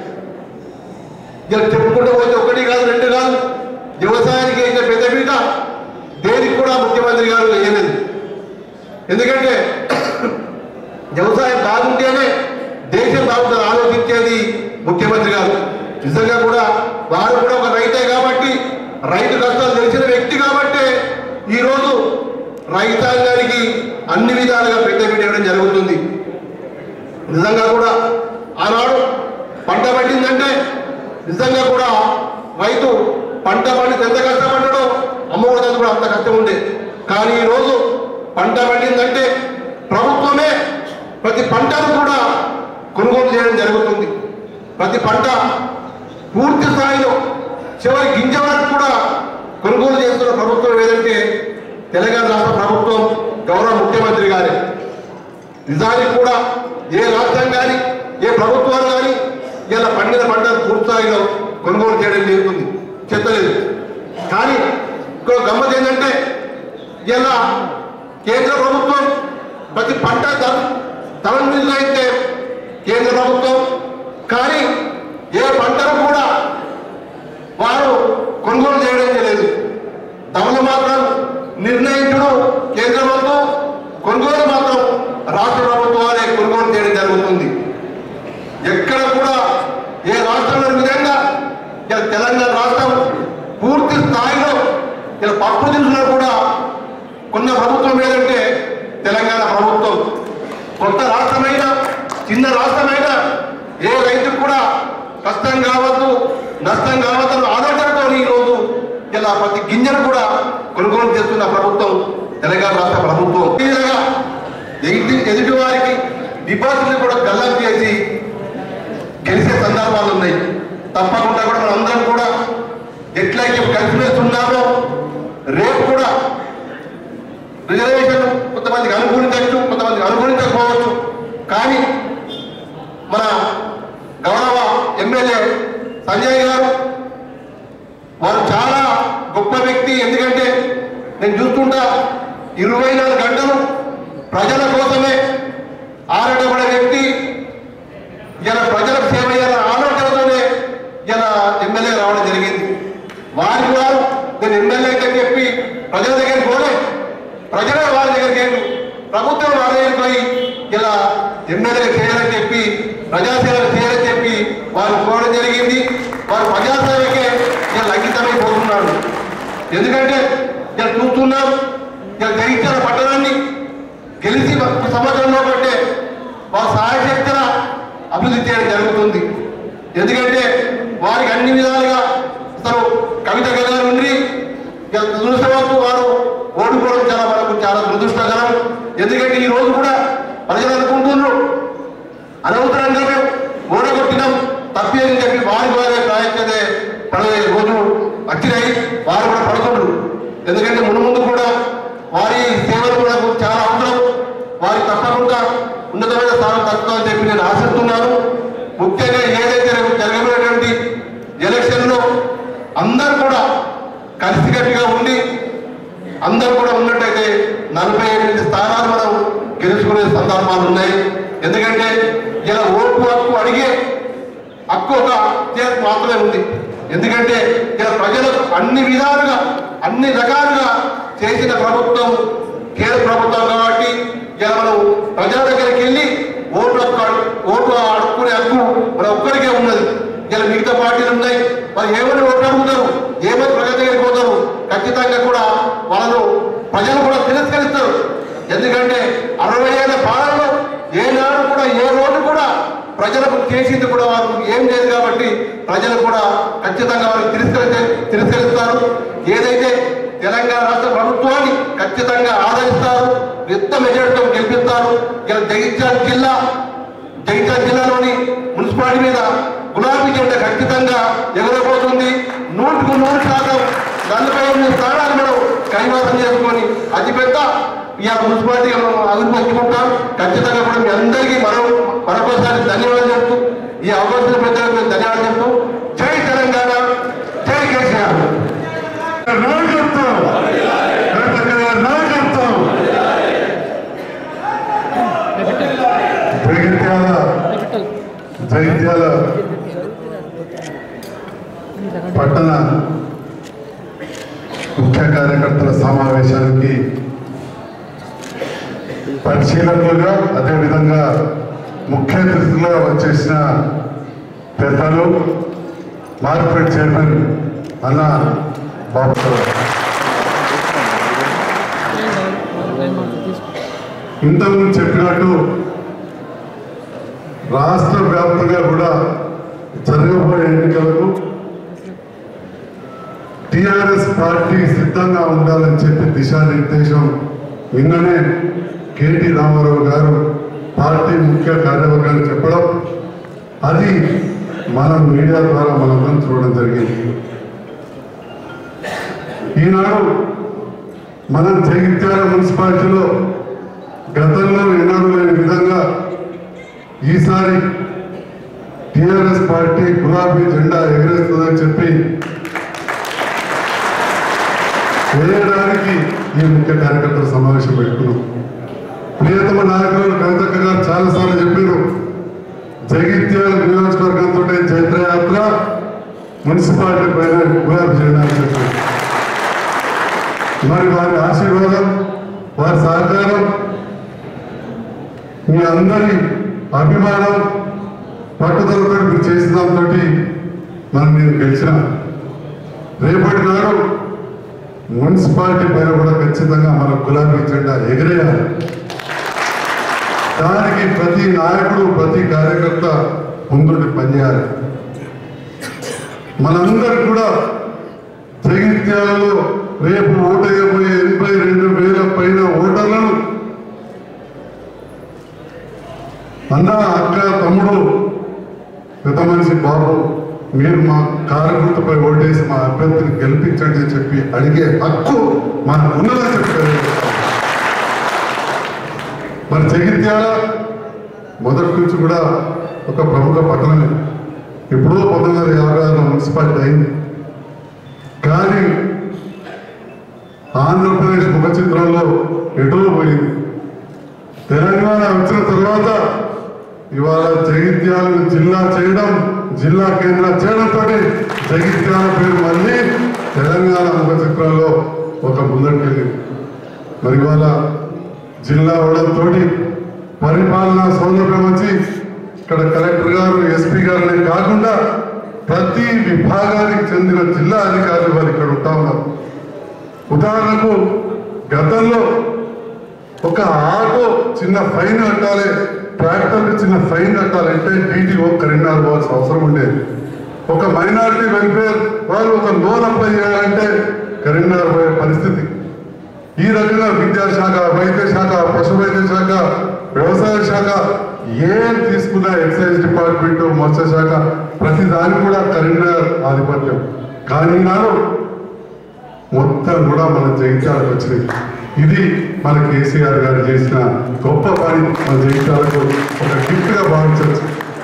ఇలా చెప్పుకుంటూ పోతే ఒకటి కాదు రెండు కాదు వ్యవసాయానికి అయితే పెద్ద పీట దేనికి కూడా ముఖ్యమంత్రి గారు వేయలేదు ఎందుకంటే వ్యవసాయం బాగుంటేనే దేశం బాగుంటుంది ఆలోచించేది ముఖ్యమంత్రి గారు నిజంగా కూడా వారు కూడా ఒక రైతే కాబట్టి రైతు కష్టాలు తెలిసిన వ్యక్తి కాబట్టే ఈరోజు రైతాంగానికి అన్ని విధాలుగా పెద్ద ఇవ్వడం జరుగుతుంది నిజంగా కూడా ఆనాడు పంట పండిందంటే నిజంగా కూడా రైతు పంట పండి ఎంత కష్టపడ్డాడో అమ్మఒడి కూడా అంత కష్టం ఉండే కానీ ఈరోజు పంట పండిందంటే ప్రభుత్వమే ప్రతి పంటను కూడా కొనుగోలు చేయడం జరుగుతుంది ప్రతి పంట పూర్తి స్థాయిలో చివరి గింజ వరకు కూడా కొనుగోలు చేస్తున్న ప్రభుత్వం ఏదంటే తెలంగాణ రాష్ట్ర ప్రభుత్వం గౌరవ ముఖ్యమంత్రి గారే నిజానికి కూడా ఏ రాష్ట్రం కానీ ఏ ప్రభుత్వాలు కానీ ఇలా పండిన పంటలు పూర్తి స్థాయిలో కొనుగోలు చేయడం జరుగుతుంది చెత్తలేదు కానీ ఇంకో గమ్మత్ ఏంటంటే ఇలా కేంద్ర ప్రభుత్వం ప్రతి పంట ధర ధరలు నిర్ణయిస్తే కేంద్ర ప్రభుత్వం కానీ ఏ పంటను కూడా వారు కొనుగోలు చేయడం లేదు ధరలు మాత్రం నిర్ణయించడం కేంద్ర ప్రభుత్వం కొనుగోలు మాత్రం రాష్ట్ర ప్రభుత్వాలే కొనుగోలు చేయడం జరుగుతుంది ఎక్కడ కూడా ఏ రాష్ట్రంలో విధంగా ఇలా తెలంగాణ రాష్ట్రం పూర్తి స్థాయిలో ఇలా పప్పు దినుసులు కూడా కొన్న ప్రభుత్వం ఏదంటే తెలంగాణ ప్రభుత్వం కొత్త రాష్ట్రమైన చిన్న రాష్ట్రమైన ఏ రైతుకు కూడా కష్టం కావద్దు నష్టం కావద్దు ఆలోచనతో ఈరోజు ఇలా ప్రతి గింజను కూడా కొనుగోలు చేస్తున్న ప్రభుత్వం తెలంగాణ రాష్ట్ర ప్రభుత్వం ఈ విధంగా ఎదుటి ఎదుటి వారికి డిపాజిట్లు కూడా గల్లం చేసి గెలిచే సందర్భాలు ఉన్నాయి తప్పకుండా కూడా మనం అందరం కూడా ఎట్లయితే కలిసిమెలిసి ఉన్నామో రేపు కూడా రిజర్వేషన్ కొంతమందికి అనుకూలించవచ్చు కొంతమందికి అనుకూలించకపోవచ్చు కానీ మన గౌరవ ఎమ్మెల్యే సంజయ్ గారు వారు చాలా గొప్ప వ్యక్తి ఎందుకంటే నేను చూస్తుంటా ఇరవై నాలుగు గంటలు ప్రజల కోసమే ఆరటపడే వ్యక్తి ఇలా ప్రజలకు సేవ చేయాలన్న ఆలోచనతోనే ఇలా ఎమ్మెల్యే రావడం జరిగింది వారికి వారు నేను ఎమ్మెల్యే అని చెప్పి ప్రజల దగ్గరికి పోలే ప్రజలే వారి దగ్గరికి వెళ్ళు ప్రభుత్వం వారి దగ్గరికి పోయి ఇలా ఎమ్మెల్యే చేయాలని చెప్పి ప్రజాసేవ చేయాలని చెప్పి వారు కోరడం జరిగింది వారు ప్రజాసేవకే ఇలా అంకితమైపోతున్నారు ఎందుకంటే ఇలా చూస్తున్నాం ఇలా జయించిన పట్టణాన్ని గెలిచి ఒక సంవత్సరంలో పట్టే వారి సహాయ శక్తుల అభివృద్ధి చేయడం జరుగుతుంది ఎందుకంటే వారికి అన్ని విధాలుగా అసలు కవిత గారు ఉండి ఇక దురదృష్టవత్తు వారు ఓడిపోవడం చాలా మనకు చాలా దురదృష్టకరం ఎందుకంటే ఈ రోజు కూడా ప్రజలు అనుకుంటున్నారు అనవసరంగా మేము ఓడగొట్టినాం తప్పేదని చెప్పి వారి వారే ప్రాయత్తదే పడే రోజు వచ్చినాయి వారు కూడా పడుతుండ్రు ఎందుకంటే ముందు ముందు కూడా వారి సేవలు కూడా చాలా అవసరం వారి తప్పకుండా ఉన్నతమైన స్థానం తక్కువని చెప్పి నేను ఆశిస్తున్నాను ముఖ్యంగా ఏదైతే రేపు జరగబోయేటువంటి ఎలక్షన్లో అందరూ కూడా కలిసికట్టుగా ఉండి అందరూ కూడా ఉన్నట్టయితే నలభై ఎనిమిది స్థానాలు మనం గెలుచుకునే సందర్భాలు ఉన్నాయి ఎందుకంటే ఇలా ఓటు హక్కు అడిగే హక్కు ఒక చేతి మాత్రమే ఉంది ఎందుకంటే ఇలా ప్రజలకు అన్ని విధాలుగా అన్ని రకాలుగా చేసిన ప్రభుత్వం కేంద్ర ప్రభుత్వం కాబట్టి ఇలా మనం ప్రజల దగ్గరికి వెళ్ళి ఓటు హక్కు అడు- ఓటు అడుక్కునే హక్కు మన ఒక్కరికే ఉన్నది ఇలా మిగతా పార్టీలు ఉన్నాయి మరి ఏమని ఓటు అడుగుతారు ఏమని ప్రజల దగ్గరికి పోతారు ఖచ్చితంగా కూడా వాళ్ళను ప్రజలు కూడా తిరస్కరిస్తారు ఎందుకంటే అరవై ఏళ్ళ పాలనలో ఏనాడు కూడా ఏ రోజు కూడా ప్రజలకు చేసింది కూడా వారు ఏం లేదు కాబట్టి ప్రజలు కూడా ఖచ్చితంగా వారు తిరస్కరి తిరస్కరిస్తారు ఏదైతే తెలంగాణ రాష్ట్ర ప్రభుత్వాన్ని ఖచ్చితంగా ఆదరిస్తారు పెద్ద మెజార్టీతో గెలిపిస్తారు ఇలా జగిత్యాల జిల్లా జగిత్యాల జిల్లాలోని మున్సిపాలిటీ మీద గులాబీ జెండా ఖచ్చితంగా ఎగరబోతుంది నూటికి నూరు శాతం నలభై ఎనిమిది స్థానాలు మనం కైవసం చేసుకొని అతిపెద్ద ఇవాళ మున్సిపాలిటీ మనం అభివృద్ధించుకుంటాం ఖచ్చితంగా కూడా మీ అందరికీ మనం మరొకసారి ధన్యవాదాలు చెప్తూ ఈ అవకాశం పెద్దలకు మేము ధన్యవాదాలు చెప్తూ జై తెలంగాణ జై కేసీఆర్ నాయకత్వం నాయకత్వం జగిత్యాల జగిత్యాల పట్టణ ముఖ్య కార్యకర్తల సమావేశానికి పరిశీలకులుగా అదేవిధంగా ముఖ్య అతిథులుగా వచ్చేసిన పెద్దలు మార్కెట్ చైర్మన్ అన్న బాబు గారు. ఇంతకుముందు చెప్పినట్టు రాష్ట్ర వ్యాప్తంగా కూడా జరగబోయే ఎన్నికలకు టిఆర్ఎస్ పార్టీ సిద్ధంగా ఉండాలని చెప్పి దిశానిర్దేశం నిన్ననే కేటీ రామారావు గారు పార్టీ ముఖ్య కార్యవర్గాన్ని చెప్పడం అది మనం మీడియా ద్వారా మనందరం చూడడం జరిగింది ఈనాడు మనం జగిత్యాల మున్సిపాలిటీలో గతంలో ఎన్నడూ లేని విధంగా ఈసారి టిఆర్ఎస్ పార్టీ గులాబీ జెండా ఎగరేస్తుందని చెప్పి వేయడానికి ఈ ముఖ్య కార్యకర్తల సమావేశం పెట్టుకున్నాం ప్రియతమ నాయకులు కవితక్క గారు చాలాసార్లు చెప్పారు జగిత్యాల నియోజకవర్గంతో చైత్రయాత్ర మున్సిపాలిటీ పైన గులాబీ జెండా అని చెప్పారు మరి వారి ఆశీర్వాదం వారి సహకారం మీ అందరి అభిమానం పట్టుదలతో మీరు చేసిన దాంతో మనం నేను గెలిచిన రేపటి నాడు మున్సిపాలిటీ పైన కూడా ఖచ్చితంగా మన గులాబీ జెండా ఎగిరేయాలి దానికి ప్రతి నాయకుడు ప్రతి కార్యకర్త ముందుండి పనిచేయాలి మనందరికి కూడా జగిత్యాలలో రేపు ఓటేయబోయే ఎనభై రెండు వేల పైన ఓటర్లను అన్న అక్క తమ్ముడు పెద్ద మనిషి బాబు మీరు మా కారు గుర్తుపై ఓటేసి మా అభ్యర్థిని గెలిపించండి అని చెప్పి అడిగే హక్కు మనకు ఉన్నదని చెప్పారు మరి జగిత్యాల మొదటి నుంచి కూడా ఒక ప్రముఖ పట్టణమే ఎప్పుడో పంతొమ్మిది వందల యాభై ఆరులో మున్సిపాలిటీ అయింది కానీ ఆంధ్రప్రదేశ్ ముఖ చిత్రంలో ఎటో పోయింది తెలంగాణ వచ్చిన తర్వాత ఇవాళ జగిత్యాలను జిల్లా చేయడం జిల్లా కేంద్రం చేయడంతో జగిత్యాల పేరు మళ్ళీ తెలంగాణ ముఖ చిత్రంలో ఒక ముందటికెళ్ళింది మరి ఇవాళ జిల్లా అవడంతో పరిపాలనా సౌలభ్యం వచ్చి ఇక్కడ కలెక్టర్ గారు ఎస్పీ గారునే కాకుండా ప్రతి విభాగానికి చెందిన జిల్లా అధికారులు వారు ఇక్కడ ఉంటా ఉన్నారు ఉదాహరణకు గతంలో ఒక ఆటో చిన్న ఫైన్ కట్టాలి ట్రాక్టర్కి చిన్న ఫైన్ కట్టాలంటే డీటీఓ కరీంనగర్ పోవాల్సిన అవసరం ఉండేది ఒక మైనారిటీ వెల్ఫేర్ వాళ్ళు ఒక లోన్ అప్లై చేయాలంటే కరీంనగర్ పోయే పరిస్థితి ఈ రకంగా విద్యాశాఖ వైద్య శాఖ పశు వైద్య శాఖ వ్యవసాయ శాఖ ఏం తీసుకున్నా ఎక్సైజ్ డిపార్ట్మెంట్ మత్స్య శాఖ ప్రతి దానికి కూడా కరీంనగర్ ఆధిపత్యం కానీ నాడు మొత్తం కూడా మన జగిత్యాలకు వచ్చినాయి ఇది మన కేసీఆర్ గారు చేసిన గొప్ప పని మన జగిత్యాలకు ఒక గిఫ్ట్ గా భావించవచ్చు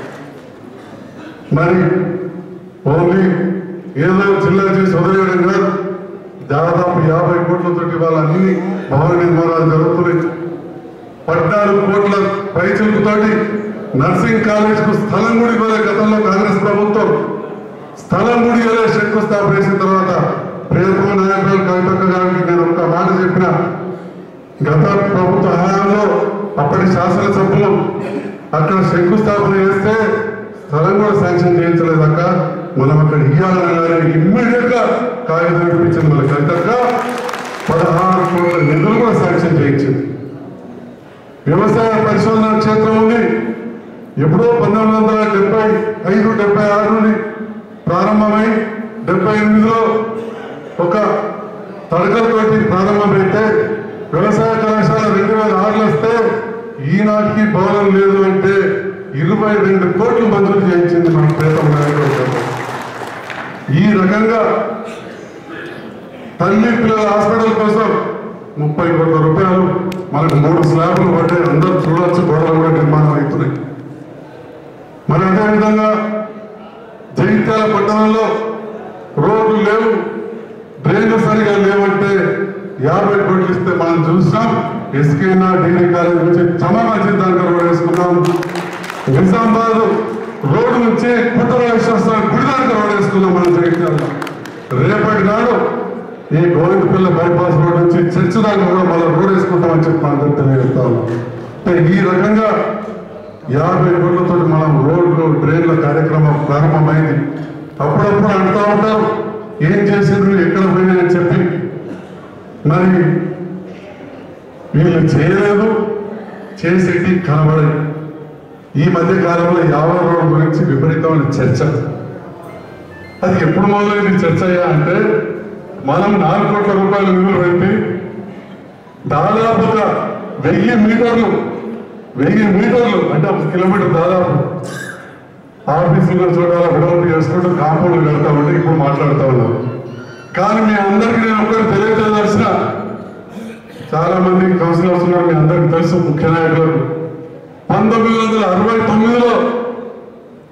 మరి ఓన్లీ ఏదో జిల్లా చేసి వదిలేయడం కాదు దాదాపు యాభై కోట్లతోటి వాళ్ళ అన్ని భవన నిర్మాణాలు జరుగుతున్నాయి పద్నాలుగు కోట్ల పైచులతోటి నర్సింగ్ కాలేజ్ కు స్థలం కూడా ఇవ్వలే గతంలో కాంగ్రెస్ ప్రభుత్వం స్థలం కూడా ఇవ్వలే శంకుస్థాపన చేసిన తర్వాత ప్రియతమ నాయకులు కవితక్క గారికి నేను ఒక మాట చెప్పిన గత ప్రభుత్వ హయాంలో అప్పటి శాసనసభ్యులు అక్కడ శంకుస్థాపన చేస్తే స్థలం కూడా శాంక్షన్ చేయించలేదక్క మనం అక్కడ ఇవ్వాలనగానే ఇమ్మీడియట్ గా కాగితం ఇప్పించింది మన కవితక్క పదహారు కోట్ల నిధులు కూడా శాంక్షన్ చేయించింది వ్యవసాయ పరిశోధన క్షేత్రం ఉంది ఎప్పుడో పంతొమ్మిది వందల డెబ్బై ఐదు డెబ్బై ఆరు నుండి ప్రారంభమై డెబ్బై ఎనిమిదిలో ఒక తడకలతోటి ప్రారంభమైతే వ్యవసాయ కళాశాల రెండు వేల ఆరులో వస్తే ఈనాటికి భవనం లేదు అంటే ఇరవై రెండు కోట్లు మంజూరు చేయించింది మన ప్రేతం నాయకుడు గారు. ఈ రకంగా తల్లి పిల్లల హాస్పిటల్ కోసం ముప్పై కోట్ల రూపాయలు మనకు మూడు స్లాబ్లు పడ్డాయి అందరూ చూడొచ్చు గోడలు కూడా నిర్మాణం అవుతున్నాయి మరి అదేవిధంగా జగిత్యాల పట్టణంలో రోడ్లు లేవు డ్రైన్లు సరిగా లేవంటే యాభై కోట్లు ఇస్తే మనం చూసాం ఎస్కేనా డిగ్రీ కాలేజ్ నుంచి చమా మసీద్ దాకా రోడ్ వేసుకున్నాం నిజామాబాద్ రోడ్డు నుంచి పుట్టరాజేశ్వర గుడి దాకా రోడ్ వేసుకున్నాం మనం జగిత్యాల రేపటి నాడు ఈ గోవిందపల్లి బైపాస్ రోడ్ నుంచి చర్చ్ దాకా కూడా మనం రోడ్ వేసుకుంటామని చెప్పి మనం తెలియజేస్తాం అంటే ఈ రకంగా యాభై కోట్లతో మనం రోడ్లు డ్రైన్ల కార్యక్రమం ప్రారంభమైంది అప్పుడప్పుడు అంటూ ఉంటారు ఏం చేసిండ్రు ఎక్కడ పోయినాయని చెప్పి మరి వీళ్ళు చేయలేదు చేసేటి కనబడదు ఈ మధ్య కాలంలో యాభై రోడ్ల గురించి విపరీతమైన చర్చ అది ఎప్పుడు మొదలైంది చర్చ అయ్యా అంటే మనం నాలుగు కోట్ల రూపాయలు నిధులు పెట్టి దాదాపుగా వెయ్యి మీటర్లు వెయ్యి మీటర్లు అంటే ఒక కిలోమీటర్ దాదాపు ఆఫీసులో చూడాలి విడవలు చేసుకుంటూ కాంపౌండ్ కడతా ఉంటే ఇప్పుడు మాట్లాడుతూ ఉన్నాం కానీ మీ అందరికీ నేను ఒకటి తెలియజేయాల్సిన చాలా మంది కౌన్సిలర్స్ ఉన్నారు మీ అందరికీ తెలుసు ముఖ్య నాయకులకు పంతొమ్మిది వందల అరవై తొమ్మిదిలో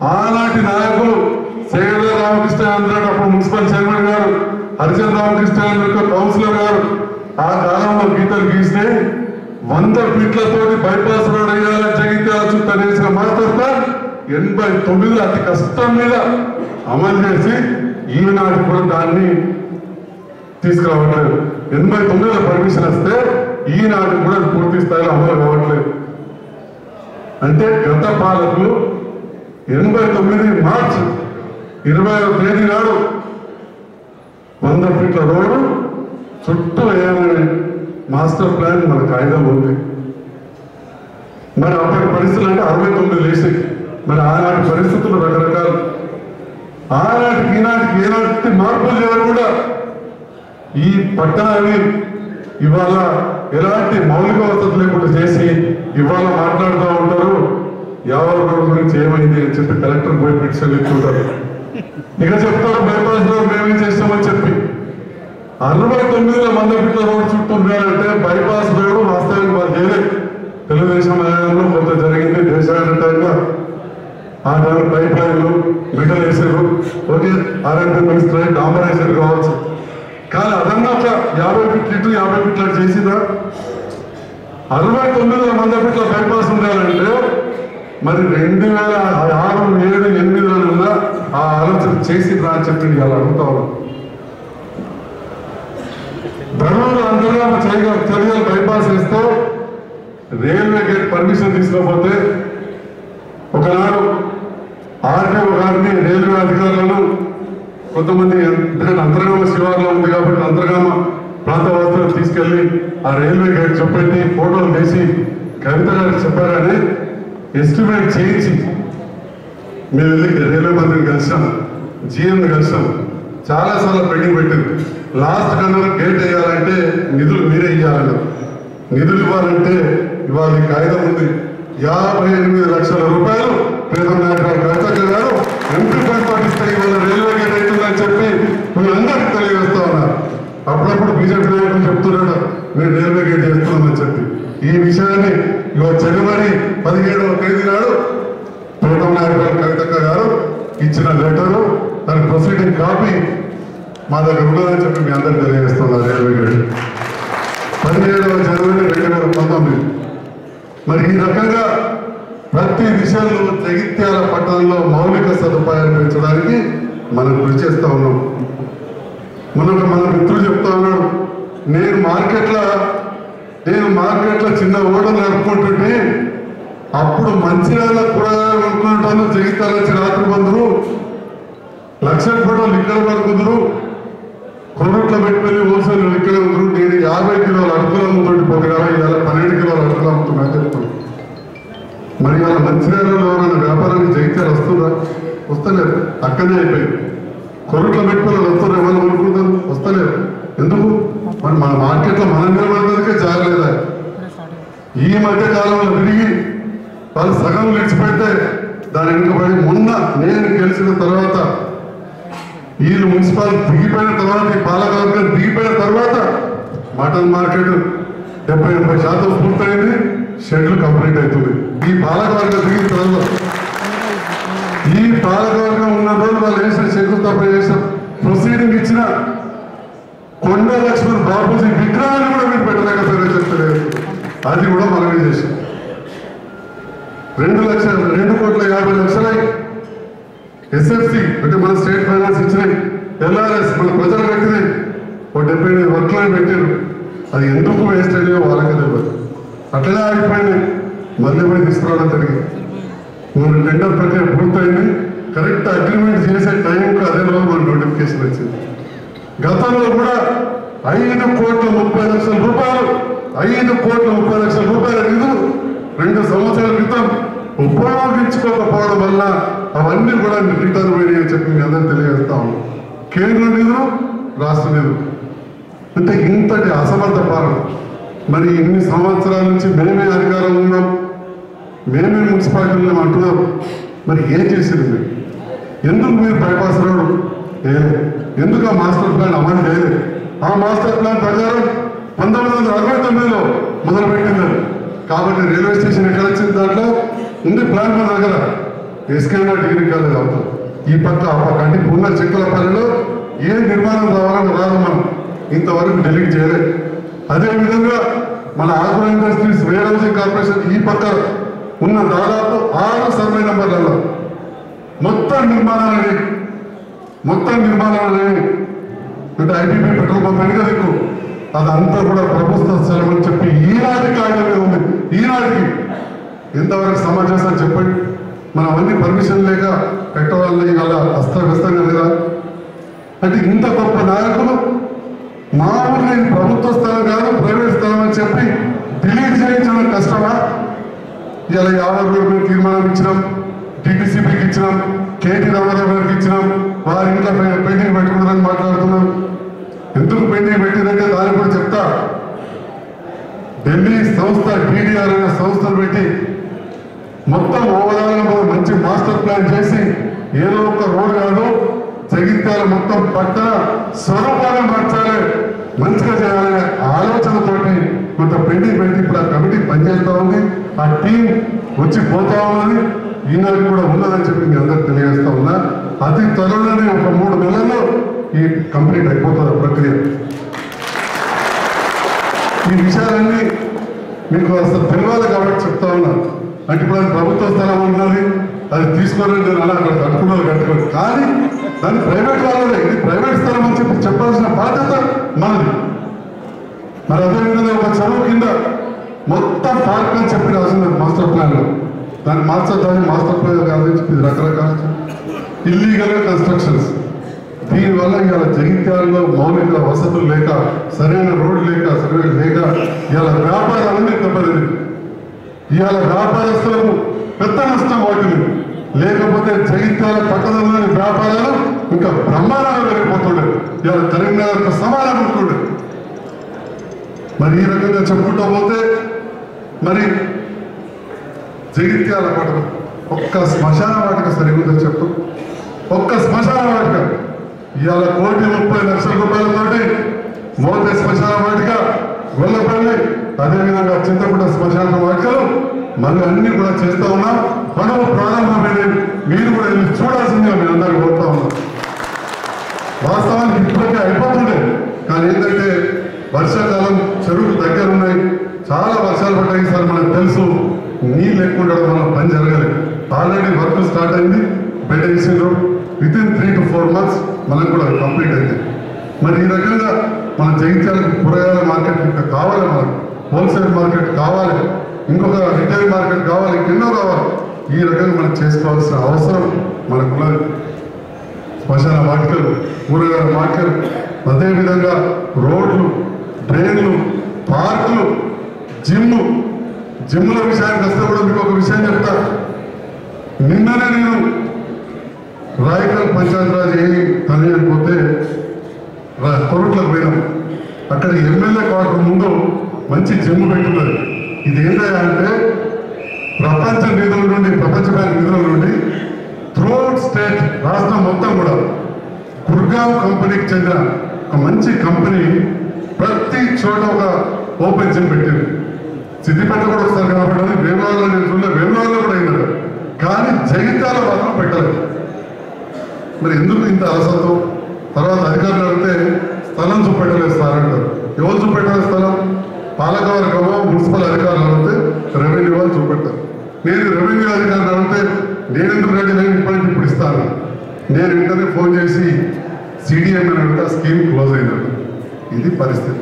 ఆనాటి నాయకులు సేగల రామకృష్ణ ఆంధ్రాడు అప్పుడు మున్సిపల్ చైర్మన్ గారు హరిచంద్ర రామకృష్ణ ఆంధ్ర కౌన్సిలర్ గారు ఆ కాలంలో గీతలు గీస్తే వంద ఫీట్లతోటి బైపాస్ రోడ్ వేయాలని జగిత్యాల చుట్టూ వేసిన మాస్టర్ ప్లాన్ ఎనభై తొమ్మిదిలో అతి కష్టం మీద అమలు చేసి ఈనాడు కూడా దాన్ని తీసుకురావట్లేదు ఎనభై తొమ్మిదిలో పర్మిషన్ వస్తే ఈనాడు కూడా అది పూర్తి స్థాయిలో అమలు కావట్లేదు అంటే గత పాలకులు ఎనభై తొమ్మిది మార్చ్ ఇరవై తేదీ నాడు వంద ఫీట్ల రోడ్డు చుట్టూ వేయాలని మాస్టర్ ప్లాన్ మన కాగితం ఉంది మరి అప్పటి పరిస్థితులు అంటే అరవై తొమ్మిది లేచి మరి ఆనాటి పరిస్థితులు రకరకాలు ఆనాటికి ఈనాటికి ఏనాటి మార్పులు చేయడం కూడా ఈ పట్టణాన్ని ఇవాళ ఎలాంటి మౌలిక వసతులు లేకుండా చేసి ఇవాళ మాట్లాడుతూ ఉంటారు ఎవరి రోడ్డు గురించి ఏమైంది అని చెప్పి కలెక్టర్ పోయి పిటిషన్ ఇస్తుంటారు ఇక చెప్తారు బైపాస్ రోడ్ మేమేం చేస్తామని చెప్పి అరవై తొమ్మిదిలో మందపిట్ల రోడ్ చుట్టూ ఉండాలంటే బైపాస్ రోడ్ వాస్తవానికి వాళ్ళు చేయలేదు తెలుగుదేశం హయాంలో కొంత జరిగింది దేశవ్యాప్తంగా ఆ టైంలో పైప్ లైన్లు మెటల్ వేసారు ఓకే ఆర్ఎంపీ మినిస్టర్ డాంబర్ వేసారు కావచ్చు కానీ అదన్నా ఒక యాభై ఫీట్లు ఇటు యాభై ఫీట్లు అటు చేసిందా అరవై తొమ్మిదిలో మందపిట్ల బైపాస్ ఉండాలంటే మరి రెండు వేల ఆరు ఏడు ఎనిమిదిలో ఆ ఆలోచన చేసిందా అని చెప్పి నేను అలా అడుగుతా ఉన్నాను ధర్మంలో అంతర్గామ చేయగల చర్యలు బైపాస్ చేస్తూ రైల్వే గేట్ పర్మిషన్ తీసుకోకపోతే ఒకనాడు ఆర్టీఓ గారిని రైల్వే అధికారులను కొంతమంది ఎందుకంటే అంతర్గామ శివార్లో ఉంది కాబట్టి అంతర్గామ ప్రాంతవాసులను తీసుకెళ్లి ఆ రైల్వే గేట్ చూపెట్టి ఫోటోలు తీసి కవిత గారికి చెప్పారని ఎస్టిమేట్ చేయించి మేము వెళ్ళి రైల్వే మంత్రిని కలిసాం జిఎం కలిసాం చాలాసార్లు పెండింగ్ పెట్టింది లాస్ట్ కన్నా గేట్ వేయాలంటే నిధులు మీరే ఇవ్వాలన్నారు నిధులు ఇవ్వాలంటే ఇవాళ ఈ కాగితం ఉంది యాభై ఎనిమిది లక్షల రూపాయలు ప్రీతం నాయకురావు కవితక్క గారు ఎంపీ ప్రతిపాటిస్తే ఇవాళ రైల్వే గేట్ అవుతుందని చెప్పి మీరందరికీ తెలియజేస్తా ఉన్నారు అప్పుడప్పుడు బీజేపీ నాయకులు చెప్తున్నాడు మీరు రైల్వే గేట్ చేస్తున్నామని చెప్పి ఈ విషయాన్ని ఇవాళ జనవరి పదిహేడవ తేదీ నాడు ప్రీతం నాయకురావు కవితక్క గారు ఇచ్చిన లెటరు దాని ప్రొసీడింగ్ కాపీ మా దగ్గర ఉన్నదని చెప్పి మీ అందరికి తెలియజేస్తున్నారు రైల్వే గేట్ పదిహేడవ జనవరి రెండు వేల పంతొమ్మిది మరి ఈ రకంగా ప్రతి విషయంలో జగిత్యాల పట్టణంలో మౌలిక సదుపాయాలు పెంచడానికి మనం కృషి చేస్తా ఉన్నాం మనకు మన మిత్రుడు చెప్తా ఉన్నాడు నేను మార్కెట్లో నేను మార్కెట్లో చిన్న ఓడలు నడుపుకుంటుంటే అప్పుడు మంచిర్యాల కూరగాయలు కొనుక్కునేటోళ్ళు జగిత్యాల వచ్చి రాత్రి బంధురు లక్ష ఫోటోలు ఇక్కడ పడుకుందరు కొరట్లో పెట్టుకుని హోల్సేల్ ఇక్కడ ఉందరు నేను యాభై కిలోల అడుగులు అమ్ముతుంటే పొద్దుగాల ఇవాళ పన్నెండు కిలోల అడుగులు అమ్ముతున్నా చెప్తాను మరి వాళ్ళ మంచిర్యాలలో ఎవరైనా వ్యాపారానికి జగిత్యాలు వస్తుందా వస్తలేరు అక్కడే అయిపోయింది కొరట్లో పెట్టుకుని వాళ్ళు వస్తారు ఎవరు కొనుక్కుంటారు వస్తలేరు ఎందుకు మరి మన మార్కెట్లో మనం నిలబడేందుకే జాగలేదా ఈ మధ్య కాలంలో విరిగి వాళ్ళు సగం విడిచిపెడితే దాని వెనుకబడి మొన్న నేను గెలిచిన తర్వాత వీళ్ళు మున్సిపల్ దిగిపోయిన తర్వాత ఈ పాలకవర్గం దిగిపోయిన తర్వాత మటన్ మార్కెట్ డెబ్బై ఎనభై శాతం పూర్తయింది షెడ్లు కంప్లీట్ అవుతుంది ఈ పాలకవర్గం దిగిన తర్వాత ఈ పాలకవర్గం ఉన్న రోజు వాళ్ళు వేసిన శంకుస్థాపన చేసిన ప్రొసీడింగ్ ఇచ్చిన కొండ లక్ష్మణ్ బాబూజీ విగ్రహాన్ని కూడా మీరు పెట్టలేకపోయారని చెప్తలేదు అది కూడా మనమే చేసాం రెండు లక్షల రెండు కోట్ల యాభై లక్షలై ఎస్ఎఫ్సి అంటే మన స్టేట్ ఫైనాన్స్ ఇచ్చినాయి ఎల్ఆర్ఎస్ మన ప్రజలు పెట్టినాయి ఒక డెబ్బై ఎనిమిది వర్క్లను పెట్టారు అది ఎందుకు వేస్ట్ అయ్యో వాళ్ళకే తెలియదు అట్లనే ఆగిపోయింది మళ్ళీ పోయి తీసుకురావడం జరిగింది మన టెండర్ ప్రక్రియ పూర్తయింది కరెక్ట్ అగ్రిమెంట్ చేసే టైంకి అదే రోజు మన నోటిఫికేషన్ వచ్చింది గతంలో కూడా ఐదు కోట్ల ముప్పై లక్షల రూపాయలు ఐదు కోట్ల ముప్పై లక్షల రూపాయల నిధులు రెండు సంవత్సరాల క్రితం ఉపయోగించుకోకపోవడం వల్ల అవన్నీ కూడా రిటర్న్ పోయినాయి అని చెప్పి మీ అందరూ తెలియజేస్తా ఉన్నాం కేంద్ర నిధులు రాష్ట్ర నిధులు అంటే ఇంతటి అసమర్థ పాలన మరి ఇన్ని సంవత్సరాల నుంచి మేమే అధికారం ఉన్నాం మేమే మున్సిపాలిటీలో అంటున్నాం మరి ఏం చేసింది మీరు ఎందుకు మీరు బైపాస్ రోడ్ వేయలేదు ఎందుకు ఆ మాస్టర్ ప్లాన్ అమలు చేయలేదు ఆ మాస్టర్ ప్లాన్ ప్రకారం పంతొమ్మిది వందల అరవై తొమ్మిదిలో మొదలుపెట్టింది కాబట్టి రైల్వే స్టేషన్ ఎక్కడ వచ్చింది దాంట్లో ఉంది ప్లాన్ మన దగ్గర ఎస్కేనా డిగ్రీ కాలేజ్ అవుతాం ఈ పక్క ఆ పక్క అంటే ఉన్న చెక్కలపల్లిలో ఏ నిర్మాణం రావాలని రాదు మనం ఇంతవరకు డెలిట్ చేయలేదు అదేవిధంగా మన agro industries warehousing corporation ఈ పక్క ఉన్న దాదాపు ఆరు సర్వే నెంబర్లలో మొత్తం నిర్మాణాలని మొత్తం నిర్మాణాలని అంటే ఐటీపీ పెట్రోల్ పంప్ వెనుక దిక్కు అదంతా కూడా ప్రభుత్వ స్థలం అని చెప్పి ఈనాటి కాగితం మీద ఉంది ఈనాటికి ఎంతవరకు సమాచారం చెప్పండి మనం అన్ని పర్మిషన్ లేక పెట్టవాలని అలా అస్తవ్యస్తంగా లేదా అంటే ఇంత గొప్ప నాయకులు మా ఊర్లో ఇది ప్రభుత్వ స్థలం కాదు ప్రైవేట్ స్థలం అని చెప్పి డిలీట్ చేయించడం కష్టమా ఇలా యాభై రోజులు తీర్మానం ఇచ్చినాం టీటీసీపీకి ఇచ్చినాం కేటీ రామారావు గారికి ఇచ్చినాం వారి ఇంట్లో పె- పెండింగ్ పెట్టుకున్నారని మాట్లాడుతున్నాం ఎందుకు పెండింగ్ పెట్టిందంటే దాన్ని కూడా చెప్తా ఢిల్లీ సంస్థ టీడీఆర్ అనే సంస్థను పెట్టి మొత్తం ఓవరాల్ గా మనం మంచి మాస్టర్ ప్లాన్ చేసి ఏదో ఒక రోడ్ కాదు జగిత్యాల మొత్తం పట్టణ స్వరూపాన్ని మార్చాలి మంచిగా చేయాలనే ఆలోచనతోటి కొంత పెండింగ్ పెట్టి ఇప్పుడు ఆ కమిటీ పనిచేస్తా ఉంది ఆ టీం వచ్చి పోతా ఉన్నది ఈనాడు కూడా ఉన్నదని చెప్పి మీ అందరికి తెలియజేస్తా ఉన్నా అతి త్వరలోనే ఒక మూడు నెలల్లో ఈ కంప్లీట్ అయిపోతుంది ఆ ప్రక్రియ ఈ విషయాలన్నీ మీకు అసలు తెలియాలి కాబట్టి చెప్తా ఉన్నాను అంటే ఇప్పుడు అది ప్రభుత్వ స్థలం ఉన్నది అది తీసుకోవాలని నేను అలా అక్కడ కట్టుకున్నాను కట్టుకోవాలి కానీ దాన్ని ప్రైవేట్ వాళ్ళదే ఇది ప్రైవేట్ స్థలం అని చెప్పి చెప్పాల్సిన బాధ్యత మనది మరి అదేవిధంగా ఒక చెరువు కింద మొత్తం పార్క్ అని చెప్పి రాసింది మాస్టర్ ప్లాన్ లో దాన్ని మార్చడానికి మాస్టర్ ప్లాన్ కాదని చెప్పి ఇది రకరకాల ఇల్లీగల్ కన్స్ట్రక్షన్స్ దీనివల్ల ఇవాళ జగిత్యాలలో మౌలిక వసతులు లేక సరైన రోడ్డు లేక సరైన లేక ఇవాళ వ్యాపారాలన్నీ దెబ్బతింది ఇవాళ వ్యాపారస్తులకు పెద్ద నష్టం వాటిని లేకపోతే జగిత్యాల పట్టణంలోని వ్యాపారాలు ఇంకా బ్రహ్మాండంగా పెరిగిపోతుండే ఇవాళ కరీంనగర్తో సమానం ఉంటుండే మరి ఈ రకంగా చెప్పుకుంటూ పోతే మరి జగిత్యాల పట్టణం ఒక్క శ్మశాన వాటిక సరిగుందో చెప్పు ఒక్క శ్మశాన వాటిక ఇవాళ కోటి ముప్పై లక్షల రూపాయలతోటి మోతే శ్మశాన వాటిక గొల్లపల్లి అదేవిధంగా చింతకుంట శ్మశాన వాటికలు మళ్ళీ అన్ని కూడా చేస్తా ఉన్నాం పనులు ప్రారంభమైనవి మీరు కూడా వెళ్ళి చూడాల్సిందిగా మీ అందరూ కోరుతా ఉన్నాం వాస్తవానికి ఇప్పటికే అయిపోతుండే కానీ ఏంటంటే వర్షాకాలం చెరువులు దగ్గర ఉన్నాయి చాలా వర్షాలు పడ్డాయి సార్ మనకు తెలుసు నీళ్ళు ఎక్కువ ఉండడం వల్ల పని జరగలేదు ఆల్రెడీ వర్క్ స్టార్ట్ అయింది బెడ్ వేసిండ్రు within three to four months మనకు కూడా కంప్లీట్ అయింది మరి ఈ రకంగా మన జగిత్యాలకు కూరగాయల మార్కెట్ ఇంకా కావాలి మనకు హోల్సేల్ మార్కెట్ కావాలి ఇంకొక రిటైల్ మార్కెట్ కావాలి ఇంకెన్నో కావాలి ఈ రకంగా మనం చేసుకోవాల్సిన అవసరం మనకున్నది శ్మశాన వాటికలు కూరగాయల మార్కెట్ అదేవిధంగా రోడ్లు డ్రైన్లు పార్కులు జిమ్లు జిమ్ల విషయానికి వస్తే కూడా మీకు ఒక విషయం చెప్తా నిన్ననే నేను రాయకల్ పంచాయతీరాజ్ ఏ తని పోతే కొరట్లకు పోయినాం అక్కడ ఎమ్మెల్యే క్వార్టర్ ముందు మంచి జిమ్ పెట్టున్నది ఇది ఏంటంటే అంటే ప్రపంచ నిధుల నుండి ప్రపంచ బ్యాంక్ నిధుల నుండి త్రూఅవుట్ స్టేట్ రాష్ట్రం మొత్తం కూడా గుర్గావ్ కంపెనీకి చెందిన ఒక మంచి కంపెనీ ప్రతి చోట ఒక ఓపెన్ జిమ్ పెట్టింది సిద్దిపేట కూడా ఒకసారి కనపడ్డది వేమవాడలో నేను చూడలే వేమవాడలో కూడా అయిందట కానీ జగిత్యాల మాత్రం పెట్టలేదు మరి ఎందుకు ఇంత అలసత్వం తర్వాత అధికారులు అడిగితే స్థలం చూపెట్టలేదు సార్ అంటారు ఎవరు చూపెట్టలేదు స్థలం పాలకవర్గమో మున్సిపల్ అధికారులు అడిగితే రెవెన్యూ వాళ్ళు చూపెట్టారు నేను రెవెన్యూ అధికారులు అడిగితే నేను ఎందుకు రెడీ నేను ఇప్పటికి ఇప్పుడు ఇస్తాను నేను వెంటనే ఫోన్ చేసి సిడిఎం అని అడిగితే ఆ స్కీమ్ క్లోజ్ అయిందంట ఇది పరిస్థితి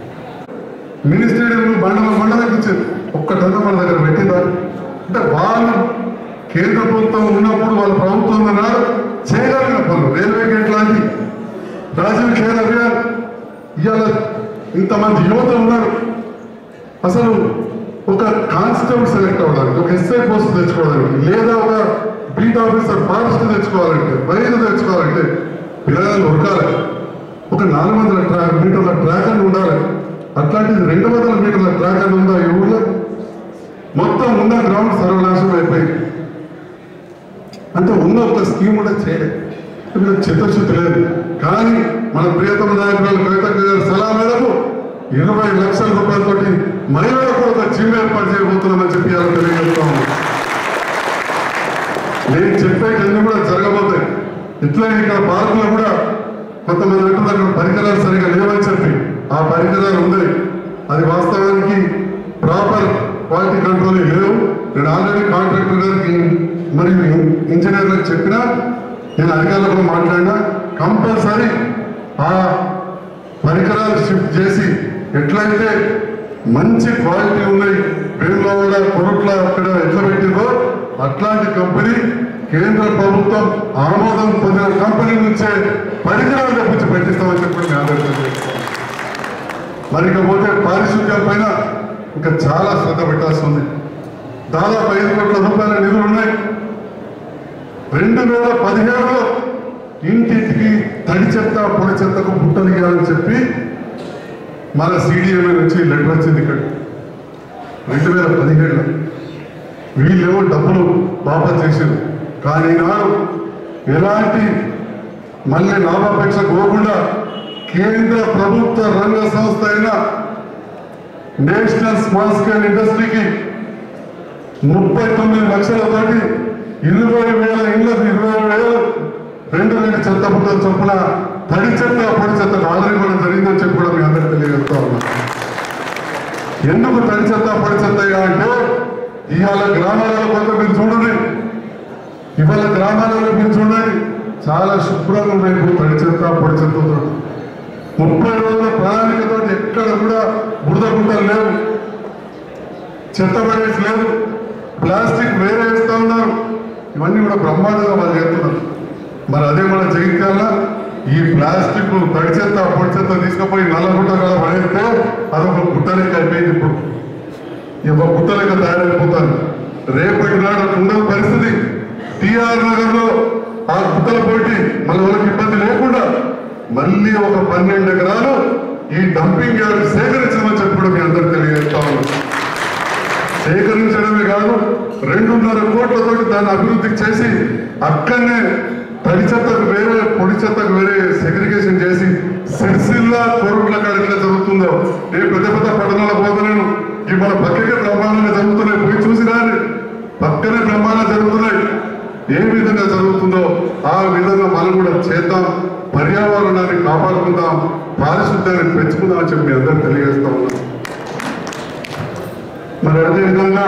మినీ స్టేడియం బండల బండలకు ఇచ్చింది ఒక్కటంతా మన దగ్గర పెట్టిందా అంటే వాళ్ళు కేంద్ర ప్రభుత్వం ఉన్నప్పుడు వాళ్ళ ప్రభుత్వం ఉన్నారు చేయగలిగిన పనులు రైల్వే గేట్ లాంటి రాజీవ్ ఖేల్ అభియాన్ ఇవాళ ఇంతమంది యువత ఉన్నారు అసలు ఒక కానిస్టేబుల్ సెలెక్ట్ అవ్వడానికి ఒక ఎస్ఐ పోస్ట్ తెచ్చుకోవడానికి లేదా ఒక బీట్ ఆఫీసర్ ఫారెస్ట్ తెచ్చుకోవాలంటే వైద్యులు తెచ్చుకోవాలంటే పిల్లలు ఉరకాలి ఒక నాలుగు వందల ట్రా మీటర్ల ట్రాక్ అని ఉండాలి అట్లాంటిది రెండు వందల మీటర్ల ట్రాక్ అని ఉందా ఈ ఊళ్ళో మొత్తం ఉన్న గ్రౌండ్ సర్వనాశనం అయిపోయింది అంటే ఉన్న ఒక స్కీమ్ కూడా చేయలేదు వీళ్ళకి చిత్తశుద్ధి లేదు కానీ మన ప్రియతమ నాయకురాలు కవితక్క గారి సలహా మేరకు ఇరవై లక్షల రూపాయలతోటి మహిళలకు ఒక జిమ్ ఏర్పాటు చేయబోతున్నామని చెప్పి ఇలా తెలియజేస్తా ఉన్నాం నేను చెప్పేటన్నీ కూడా జరగబోతాయి ఇట్లా ఇక్కడ పార్కులో కూడా కొంతమంది అంటున్నారు అక్కడ పరికరాలు సరిగా లేవని చెప్పి ఆ పరికరాలు ఉన్నాయి అది వాస్తవానికి ప్రాపర్ క్వాలిటీ కంట్రోల్ లేవు నేను ఆల్రెడీ కాంట్రాక్టర్ గారికి మరియు ఇంజనీర్లకు చెప్పినా నేను అధికారులతో మాట్లాడినా కంపల్సరీ ఆ పరికరాలు షిఫ్ట్ చేసి ఎట్లయితే మంచి క్వాలిటీ ఉన్నాయి వేములవాడ కొరట్ల అక్కడ ఎట్లా పెట్టిందో అట్లాంటి కంపెనీ కేంద్ర ప్రభుత్వం ఆమోదం పొందిన కంపెనీ నుంచే పరికరాలు తెప్పించి పెట్టిస్తామని చెప్పి మీ ఆలోచన మరి ఇకపోతే పారిశుద్ధ్యం పైన ఇంకా చాలా శ్రద్ధ పెట్టాల్సి ఉంది దాదాపు ఐదు కోట్ల రూపాయల నిధులు ఉన్నాయి రెండు వేల పదిహేడులో ఇంటింటికి తడి చెత్త పొడి చెత్తకు బుట్టలు ఇవ్వాలని చెప్పి మన సిడిఎంఏ నుంచి లెటర్ వచ్చింది ఇక్కడ రెండు వేల పదిహేడులో వీళ్ళేమో డబ్బులు వాపస్ చేశారు కానీ నాడు ఎలాంటి మళ్ళీ లాభాపేక్ష పోకుండా కేంద్ర ప్రభుత్వ రంగ సంస్థ అయిన నేషనల్ స్మాల్ స్కేల్ ఇండస్ట్రీకి ముప్పై తొమ్మిది లక్షలతోటి ఇరవై వేల ఇళ్లకు ఇరవై వేలు రెండు రెండు చెత్త బుట్టలు చొప్పున తడి చెత్త పొడి చెత్త ఆల్రెడీ కూడా జరిగిందని చెప్పి కూడా మీ అందరికీ తెలియజేస్తా ఉన్నా ఎందుకు తడి చెత్త పొడి చెత్త అంటే ఇవాళ గ్రామాలలో కొంత మీరు చూడండి ఇవాళ గ్రామాలలో మీరు చూడండి చాలా శుభ్రంగా ఉన్నాయి ఇప్పుడు తడి చెత్త పొడి చెత్తతో ముప్పై రోజుల ప్రణాళికతో ఎక్కడ కూడా బురద గుంటలు లేవు చెత్త పడేసి లేదు ప్లాస్టిక్ వేరే వేస్తా ఉన్నారు ఇవన్నీ కూడా బ్రహ్మాండంగా వాళ్ళు చేస్తున్నారు మరి అదే మన జగిత్యాల ఈ ప్లాస్టిక్ తడి చెత్త పొడి చెత్త తీసుకుపోయి నల్లగుట్ట కూడా పడేస్తే అదొక గుట్ట లెక్క అయిపోయింది ఇప్పుడు ఈ ఒక గుట్ట లెక్క తయారైపోతాను రేపటి నాడు అట్లా ఉండదు పరిస్థితి టిఆర్ నగర్ లో ఆ గుట్టల పోటీ మళ్ళీ వాళ్ళకి ఇబ్బంది లేకుండా మళ్ళీ ఒక పన్నెండు ఎకరాలు ఈ డంపింగ్ యార్డ్ సేకరించమని చెప్పి కూడా మీ అందరికి తెలియజేస్తా ఉన్నాను సేకరించడమే కాదు రెండున్నర కోట్లతోటి దాన్ని అభివృద్ధి చేసి అక్కడనే తడి చెత్తకు వేరే పొడి చెత్తకు వేరే సెగ్రిగేషన్ చేసి సిరిసిల్ల కొరుట్ల కాడ ఎట్లా జరుగుతుందో నేను పెద్ద పెద్ద పట్టణాలకు పోతలేను ఈ మన పక్కకే బ్రహ్మాండంగా జరుగుతున్నాయి పోయి చూసి రాని పక్కనే బ్రహ్మాండంగా జరుగుతున్నాయి ఏ విధంగా జరుగుతుందో ఆ విధంగా మనం కూడా చేద్దాం పర్యావరణాన్ని కాపాడుకుందాం పారిశుద్ధ్యాన్ని పెంచుకుందాం అని చెప్పి మీ అందరికి తెలియజేస్తా ఉన్నాం మరి అదే విధంగా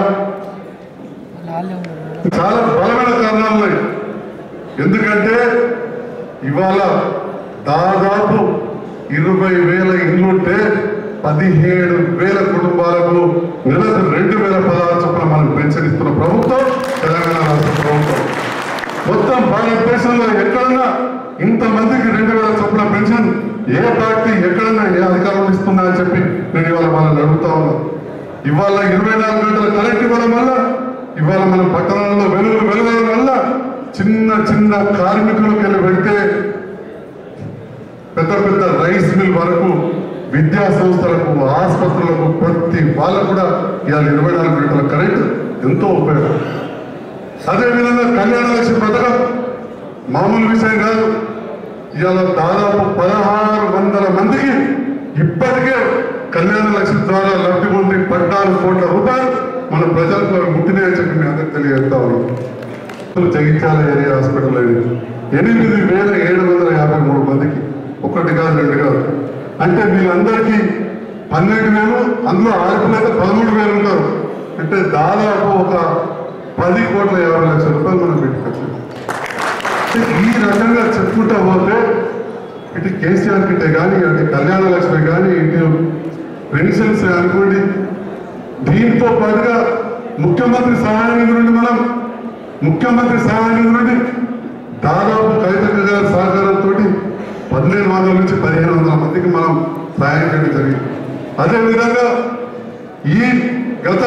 చాలా బలమైన కారణాలు ఉన్నాయి ఎందుకంటే ఇవాళ దాదాపు ఇరవై వేల ఇల్లుంటే పదిహేడు వేల కుటుంబాలకు నెలకు రెండు వేల పదహారు చొప్పున మనం పెన్షన్ ఇస్తున్న ప్రభుత్వం తెలంగాణ రాష్ట్ర ప్రభుత్వం మొత్తం భారతదేశంలో ఎక్కడన్నా ఇంతమందికి రెండు వేల చొప్పున పెన్షన్ ఏ పార్టీ ఎక్కడన్నా ఏ అధికారం ఇస్తుందా అని చెప్పి నేను ఇవాళ వాళ్ళని అడుగుతా ఉన్నా ఇవాళ ఇరవై నాలుగు గంటల కరెంట్ ఇవ్వడం వల్ల ఇవాళ మన పట్టణంలో వెలుగు వెలగడం వల్ల చిన్న చిన్న కార్మికులకు వెళ్ళి పెడితే పెద్ద పెద్ద రైస్ మిల్ వరకు విద్యా సంస్థలకు ఆసుపత్రులకు ప్రతి వాళ్ళకు కూడా ఇవాళ ఇరవై నాలుగు గంటల కరెంట్ ఎంతో ఉపయోగం అదేవిధంగా కళ్యాణ లక్ష్మి పథకం మామూలు విషయం కాదు ఇవాళ దాదాపు పదహారు వందల మందికి ఇప్పటికే కళ్యాణ లక్ష్మి ద్వారా లబ్ధి పొంది పద్నాలుగు కోట్ల రూపాయలు మన ప్రజలకు అవి ముట్టినాయని చెప్పి మీ అందరికి తెలియజేస్తా ఉన్నాం జగిత్యాల ఏరియా హాస్పిటల్ అయింది ఎనిమిది వేల ఏడు వందల యాభై మూడు మందికి ఒకటి కాదు రెండు కాదు అంటే వీళ్ళందరికీ పన్నెండు వేలు అందులో ఆడపిల్లైతే పదమూడు వేలు ఉంటారు అంటే దాదాపు ఒక పది కోట్ల యాభై లక్షల రూపాయలు మనం పెట్టుకోవచ్చు ఈ రకంగా చెప్పుకుంటా పోతే ఇటు కేసీఆర్ కిట్టే కానీ అటు కళ్యాణ లక్ష్మి కానీ ఇటు పెన్షన్స్ అనుకోండి దీంతో పాటుగా ముఖ్యమంత్రి సహాయ నిధి నుండి మనం ముఖ్యమంత్రి సహాయ నిధి నుండి దాదాపు కవితక్క గారి సహకారంతో పదిహేను వందల నుంచి పదిహేను వందల మందికి మనం సహాయం చేయడం జరిగింది అదేవిధంగా ఈ గత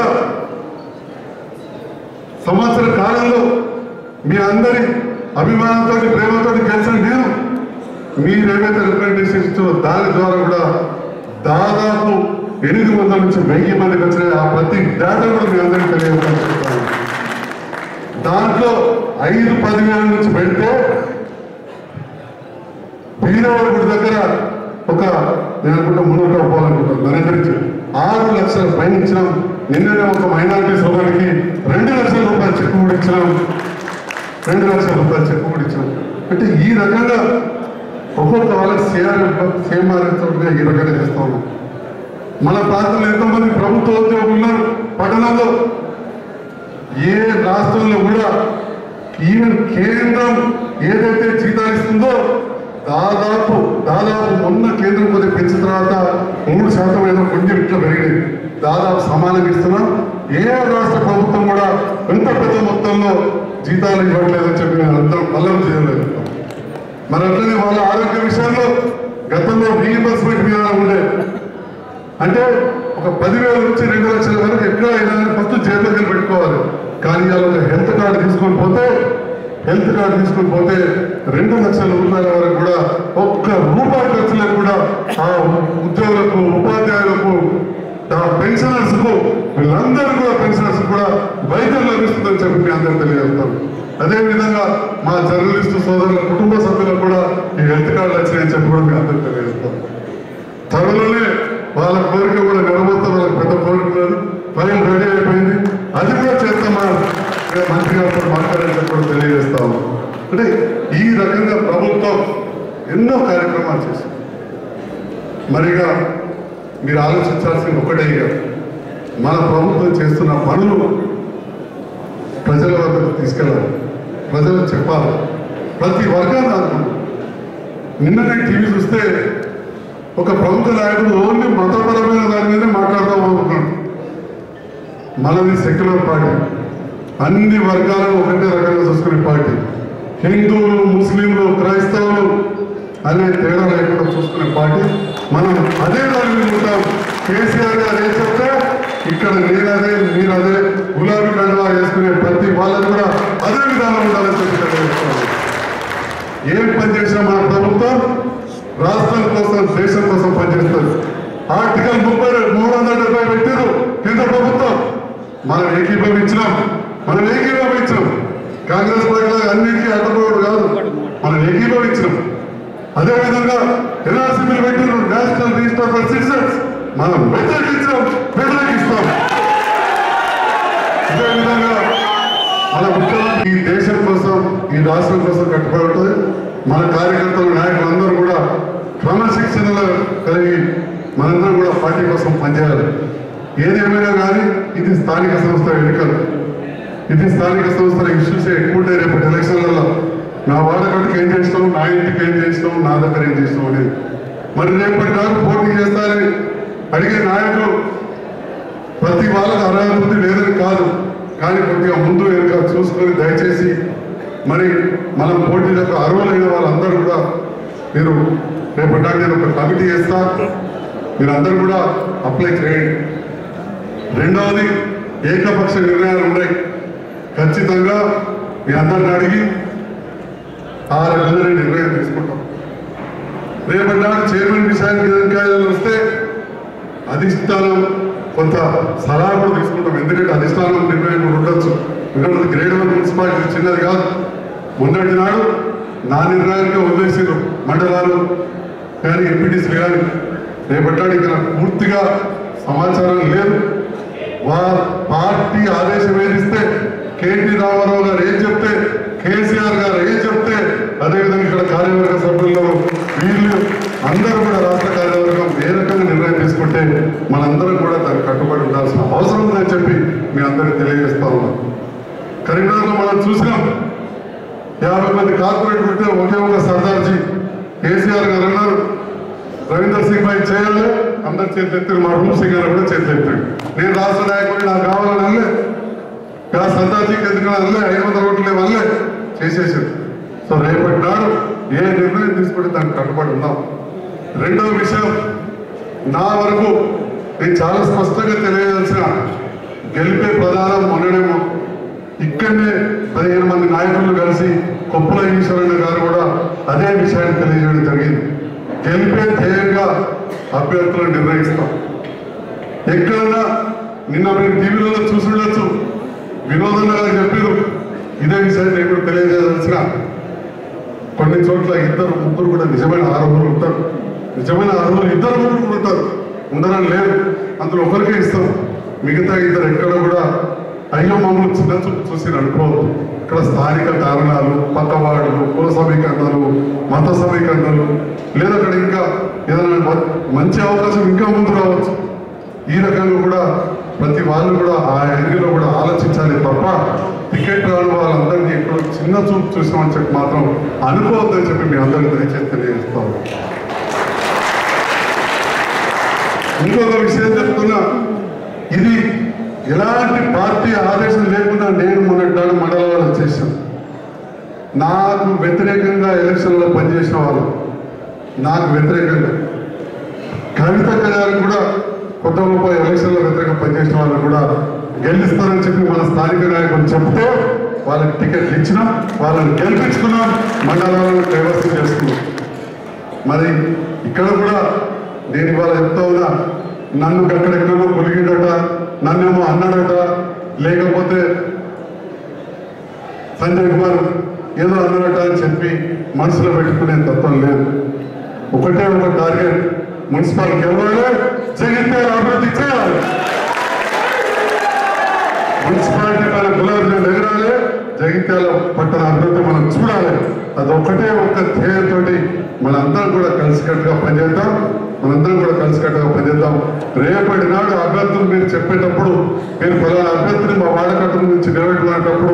సంవత్సర కాలంలో మీ అందరి అభిమానంతో ప్రేమతో గెలిచిన నేను మీరేమైతే రిప్రజెంటేషన్ ఇచ్చారో దాని ద్వారా కూడా దాదాపు ఎనిమిది వందల నుంచి వెయ్యి మందికి వచ్చిన ఆ ప్రతి డేటా కూడా మీ అందరికీ తెలియజేస్తాను దాంట్లో ఐదు పదివేల నుంచి పెడితే బీదవాడి గుడి దగ్గర ఒక నేను అనుకుంటా మున్నూరు పోవాలనుకుంటాను నరేంద్రించి ఆరు లక్షల పైన ఇచ్చినాం నిన్ననే ఒక మైనారిటీ సోదరికి రెండు లక్షల రూపాయలు చెక్ కూడా ఇచ్చినాం రెండు లక్షల రూపాయలు చెక్ కూడా ఇచ్చాం అంటే ఈ రకంగా ఒక్కొక్క వాళ్ళకి సీఆర్ఎఫ్ సీఎంఆర్ఎఫ్ ఈ రకంగా చేస్తా ఉన్నాం మన ప్రాంతంలో ఎంతోమంది ప్రభుత్వ ఉద్యోగులు ఉన్నారు పట్టణంలో ఏ రాష్ట్రంలో కూడా ఈవెన్ కేంద్రం ఏదైతే జీతాలు ఇస్తుందో దాదాపు దాదాపు మొన్న కేంద్రం కొద్దిగా పెంచిన తర్వాత మూడు శాతం ఏదో కొంచెం ఇట్లా పెరిగింది దాదాపు సమానంగా ఇస్తున్నాం ఏ రాష్ట్ర ప్రభుత్వం కూడా ఎంత పెద్ద మొత్తంలో జీతాలు ఇవ్వట్లేదని చెప్పి నేను అందరం పల్లం చేయలేదు మరి అట్లనే వాళ్ళ ఆరోగ్య విషయంలో గతంలో రీఇంబర్స్మెంట్ విధానం ఉండే అంటే ఒక పదివేల నుంచి రెండు లక్షల వరకు ఎక్కడ అయినా ఫస్ట్ జేబులోకి వెళ్ళి పెట్టుకోవాలి కానీ ఇవాళ ఒక హెల్త్ కార్డు తీసుకొని పోతే హెల్త్ కార్డు తీసుకొని పోతే రెండు లక్షల రూపాయల వరకు కూడా ఒక్క రూపాయి ఖర్చు లేకుండా ఆ ఉద్యోగులకు ఉపాధ్యాయులకు ఆ పెన్షనర్స్ కు వీళ్ళందరూ కూడా పెన్షనర్స్ కూడా వైద్యం లభిస్తుందని చెప్పి మీ అందరూ తెలియజేస్తాను అదేవిధంగా మా జర్నలిస్టు సోదరుల కుటుంబ సభ్యులకు కూడా ఈ హెల్త్ కార్డులు వచ్చినాయని చెప్పి కూడా మీ అందరూ తెలియజేస్తాం త్వరలోనే వాళ్ళ కోరిక కూడా నెరవేరుతాం వాళ్ళకి పెద్ద కోరిక ఉన్నది ఫైల్ రెడీ అయిపోయింది అది కూడా చేస్తామా ఇక మంత్రి గారితో మాట్లాడని చెప్పి కూడా తెలియజేస్తాము అంటే ఈ రకంగా ప్రభుత్వం ఎన్నో కార్యక్రమాలు చేసింది మరిగా మీరు ఆలోచించాల్సింది ఒకటే ఇక మన ప్రభుత్వం చేస్తున్న పనులు ప్రజల వద్దకు తీసుకెళ్ళాలి ప్రజలకు చెప్పాలి ప్రతి వర్గాన్ని ఆదుకోండి నిన్ననే టీవీ చూస్తే ఒక ప్రభుత్వ నాయకుడు ఓన్లీ మతపరమైన దాని మీదే మాట్లాడదాం అనుకున్నాడు మనది సెక్యులర్ పార్టీ అన్ని వర్గాలను ఒకటే రకంగా చూసుకునే పార్టీ హిందువులు ముస్లింలు క్రైస్తవులు అనే తేడా లేకుండా చూసుకునే పార్టీ మనం అదే దాని మీద ఉంటాం కేసీఆర్ గారు ఏం చెప్తే ఇక్కడ నేనదే మీరదే గులాబీ కండువా వేసుకునే ప్రతి వాళ్ళని కూడా అదే విధానం ఉండాలని చెప్పి తెలియజేస్తున్నాను. ఏం పని చేసినా మన ప్రభుత్వం రాష్ట్రం కోసం దేశం కోసం పనిచేస్తుంది ఆర్టికల్ ముప్పై మూడు వందల డెబ్బై పెట్టారు కేంద్ర ప్రభుత్వం మనం ఏకీభవించినాం మనం ఏకీభవించినాం కాంగ్రెస్ పార్టీ అన్నిటికీ అడ్డపోవడం కాదు మనం ఏకీభవించినాం అదేవిధంగా ఎన్ఆర్సీ బిల్ పెట్టారు నేషనల్ రిజిస్టర్ ఫర్ సిటిజన్స్ మనం వ్యతిరేకించాం వ్యతిరేకిస్తాం ఇదే విధంగా మన ముఖ్యమంత్రి ఈ దేశం కోసం ఈ రాష్ట్రం కోసం కట్టుబడి ఉంటుంది మన కార్యకర్తలు నాయకులందరూ కూడా క్రమశిక్షణలో కలిగి మనందరం కూడా పార్టీ కోసం పనిచేయాలి ఏదేమైనా కానీ ఇది స్థానిక సంస్థ ఎన్నికలు ఇది స్థానిక సంస్థల ఇష్యూస్ ఎక్కువ ఉంటాయి రేపటి ఎలక్షన్లలో నా వాడకట్టుకు ఏం చేస్తాం నా ఇంటికి ఏం చేస్తాం నా దగ్గర ఏం చేస్తాం అనేది మరి రేపటి దాకా పోటీ చేస్తారని అడిగే నాయకులు ప్రతి వాళ్ళకి అర్హత ఉంది లేదని కాదు కానీ కొద్దిగా ముందు వెనుక చూసుకొని దయచేసి మరి మనం పోటీలకు అర్హులైన వాళ్ళందరూ కూడా మీరు రేపటి నేను ఒక కమిటీ చేస్తా మీరందరూ కూడా అప్లై చేయండి రెండవది ఏకపక్ష నిర్ణయాలు ఉన్నాయి ఖచ్చితంగా మీ అందరిని అడిగి ఆ రకంగా నిర్ణయం తీసుకుంటాం రేపటి నాడు చైర్మన్ విషయానికి ఇంకా ఏదైనా వస్తే అధిష్టానం కొంత సలహా కూడా తీసుకుంటాం ఎందుకంటే అధిష్టానం నిర్ణయం కూడా ఉండొచ్చు ఎందుకంటే గ్రేడ్ వన్ మున్సిపాలిటీ చిన్నది కాదు మొన్నటి నాడు నా నిర్ణయానికి వదిలేసారు మండలాలు కానీ ఎంపీటీసీలు కానీ రేపట్టాడు ఇక్కడ పూర్తిగా సమాచారం లేదు వా పార్టీ ఆదేశం ఏదిస్తే కేటీ రామారావు గారు ఏం చెప్తే కేసీఆర్ గారు ఏం చెప్తే అదేవిధంగా ఇక్కడ కార్యవర్గ సభ్యుల్లో వీళ్ళు అందరూ కూడా రాష్ట్ర కార్యవర్గం ఏ రకంగా నిర్ణయం తీసుకుంటే మనందరం కూడా దానికి కట్టుబడి ఉండాల్సిన అవసరం ఉందని చెప్పి మీ అందరికీ తెలియజేస్తా ఉన్నాం కరీంనగర్లో మనం చూసినాం యాభై మంది కార్పొరేట్ ఉంటే ఒకే ఒక సర్దార్జీ కేసీఆర్ గారు అన్నారు రవీందర్ సింగ్ భాయ్ చేయాలి అందరు చేతులు ఎత్తారు మా రూమ్ సింగ్ గారు కూడా చేతులు ఎత్తాడు నేను రాష్ట్ర నాయకుడిని నాకు కావాలని అనలే ఇలా సర్దార్జీకి ఎందుకు అనలే ఐదు వందల ఓట్లే వల్లే చేసేసారు సో రేపటి నాడు ఏ నిర్ణయం తీసుకుంటే దానికి కట్టుబడి ఉన్నాం రెండవ విషయం నా వరకు నేను చాలా స్పష్టంగా తెలియజేయాల్సిన గెలిపే ప్రధానం మొన్ననేమో ఇక్కడనే పదిహేను మంది నాయకులు కలిసి కొప్పుల ఈశ్వరన్న గారు కూడా అదే విషయాన్ని తెలియజేయడం జరిగింది గెలిపే ధ్యేయంగా అభ్యర్థులను నిర్ణయిస్తాం ఎక్కడన్నా నిన్న మీరు టీవీలలో చూసి ఉండొచ్చు వినోదన్న గారు చెప్పారు ఇదే విషయాన్ని నేను కూడా తెలియజేయాల్సిన కొన్ని చోట్ల ఇద్దరు ముగ్గురు కూడా నిజమైన ఆరోగ్యులు ఉంటారు నిజమైన ఆరోగ్యులు ఇద్దరు ముగ్గురు కూడా ఉంటారు ఉండరని లేదు అందులో ఒకరికే ఇస్తాం మిగతా ఇద్దరు ఎక్కడ కూడా అయ్యో మమ్మల్ని చిన్న చూపు చూసి అనుకోవద్దు ఇక్కడ స్థానిక కారణాలు పక్కవాడులు కుల సమీకరణలు మత సమీకరణలు లేదా అక్కడ ఇంకా ఏదైనా మ- మంచి అవకాశం ఇంకా ముందు రావచ్చు ఈ రకంగా కూడా ప్రతి వాళ్ళు కూడా ఆ ఏరియాలో కూడా ఆలోచించాలి తప్ప టికెట్ రాని వాళ్ళందరినీ ఎక్కడో చిన్న చూపు చూసామని చెప్పి మాత్రం అనుకోవద్దని చెప్పి మీ అందరికీ దయచేసి తెలియజేస్తాం ఇంకొక విషయం చెప్తున్నా ఇది ఎలాంటి పార్టీ ఆదేశం లేకుండా నేను మొన్నటి మండలంలో వచ్చేసాను నాకు వ్యతిరేకంగా ఎలక్షన్లో పనిచేసిన వాళ్ళు నాకు వ్యతిరేకంగా కవిత గారు కూడా కొత్త గొప్ప ఎలక్షన్లో వ్యతిరేకంగా పనిచేసిన వాళ్ళు కూడా గెలుస్తారని చెప్పి మన స్థానిక నాయకులు చెప్తే వాళ్ళకి టికెట్లు ఇచ్చినాం వాళ్ళని గెలిపించుకున్నాం మండలాలను డైవర్సిటీ చేసుకున్నాం మరి ఇక్కడ కూడా నేను ఇవాళ చెప్తా ఉన్నా నన్ను ఎక్కడెక్కడో కొలిగిండట నన్నేమో అన్నాడట లేకపోతే సంజయ్ కుమార్ ఏదో అన్నాడట అని చెప్పి మనసులో పెట్టుకునే తత్వం లేదు ఒకటే ఒక టార్గెట్ మున్సిపల్ గెలవాలి జగిత్యాల అభివృద్ధి చేయాలి మున్సిపాలిటీ మన గులాబీ జెండా ఎగరాలి జగిత్యాల పట్టణ అభివృద్ధి మనం చూడాలి అది ఒక్కటే ఒక్క ధ్యేయంతో మనందరం కూడా కలిసికట్టుగా పనిచేద్దాం మనందరం కూడా కలిసికట్టుగా పనిచేద్దాం రేపటి నాడు అభ్యర్థులు మీరు చెప్పేటప్పుడు మీరు ఫలానా అభ్యర్థిని మా వాడకట్టు నుంచి నిలబెట్టుకునేటప్పుడు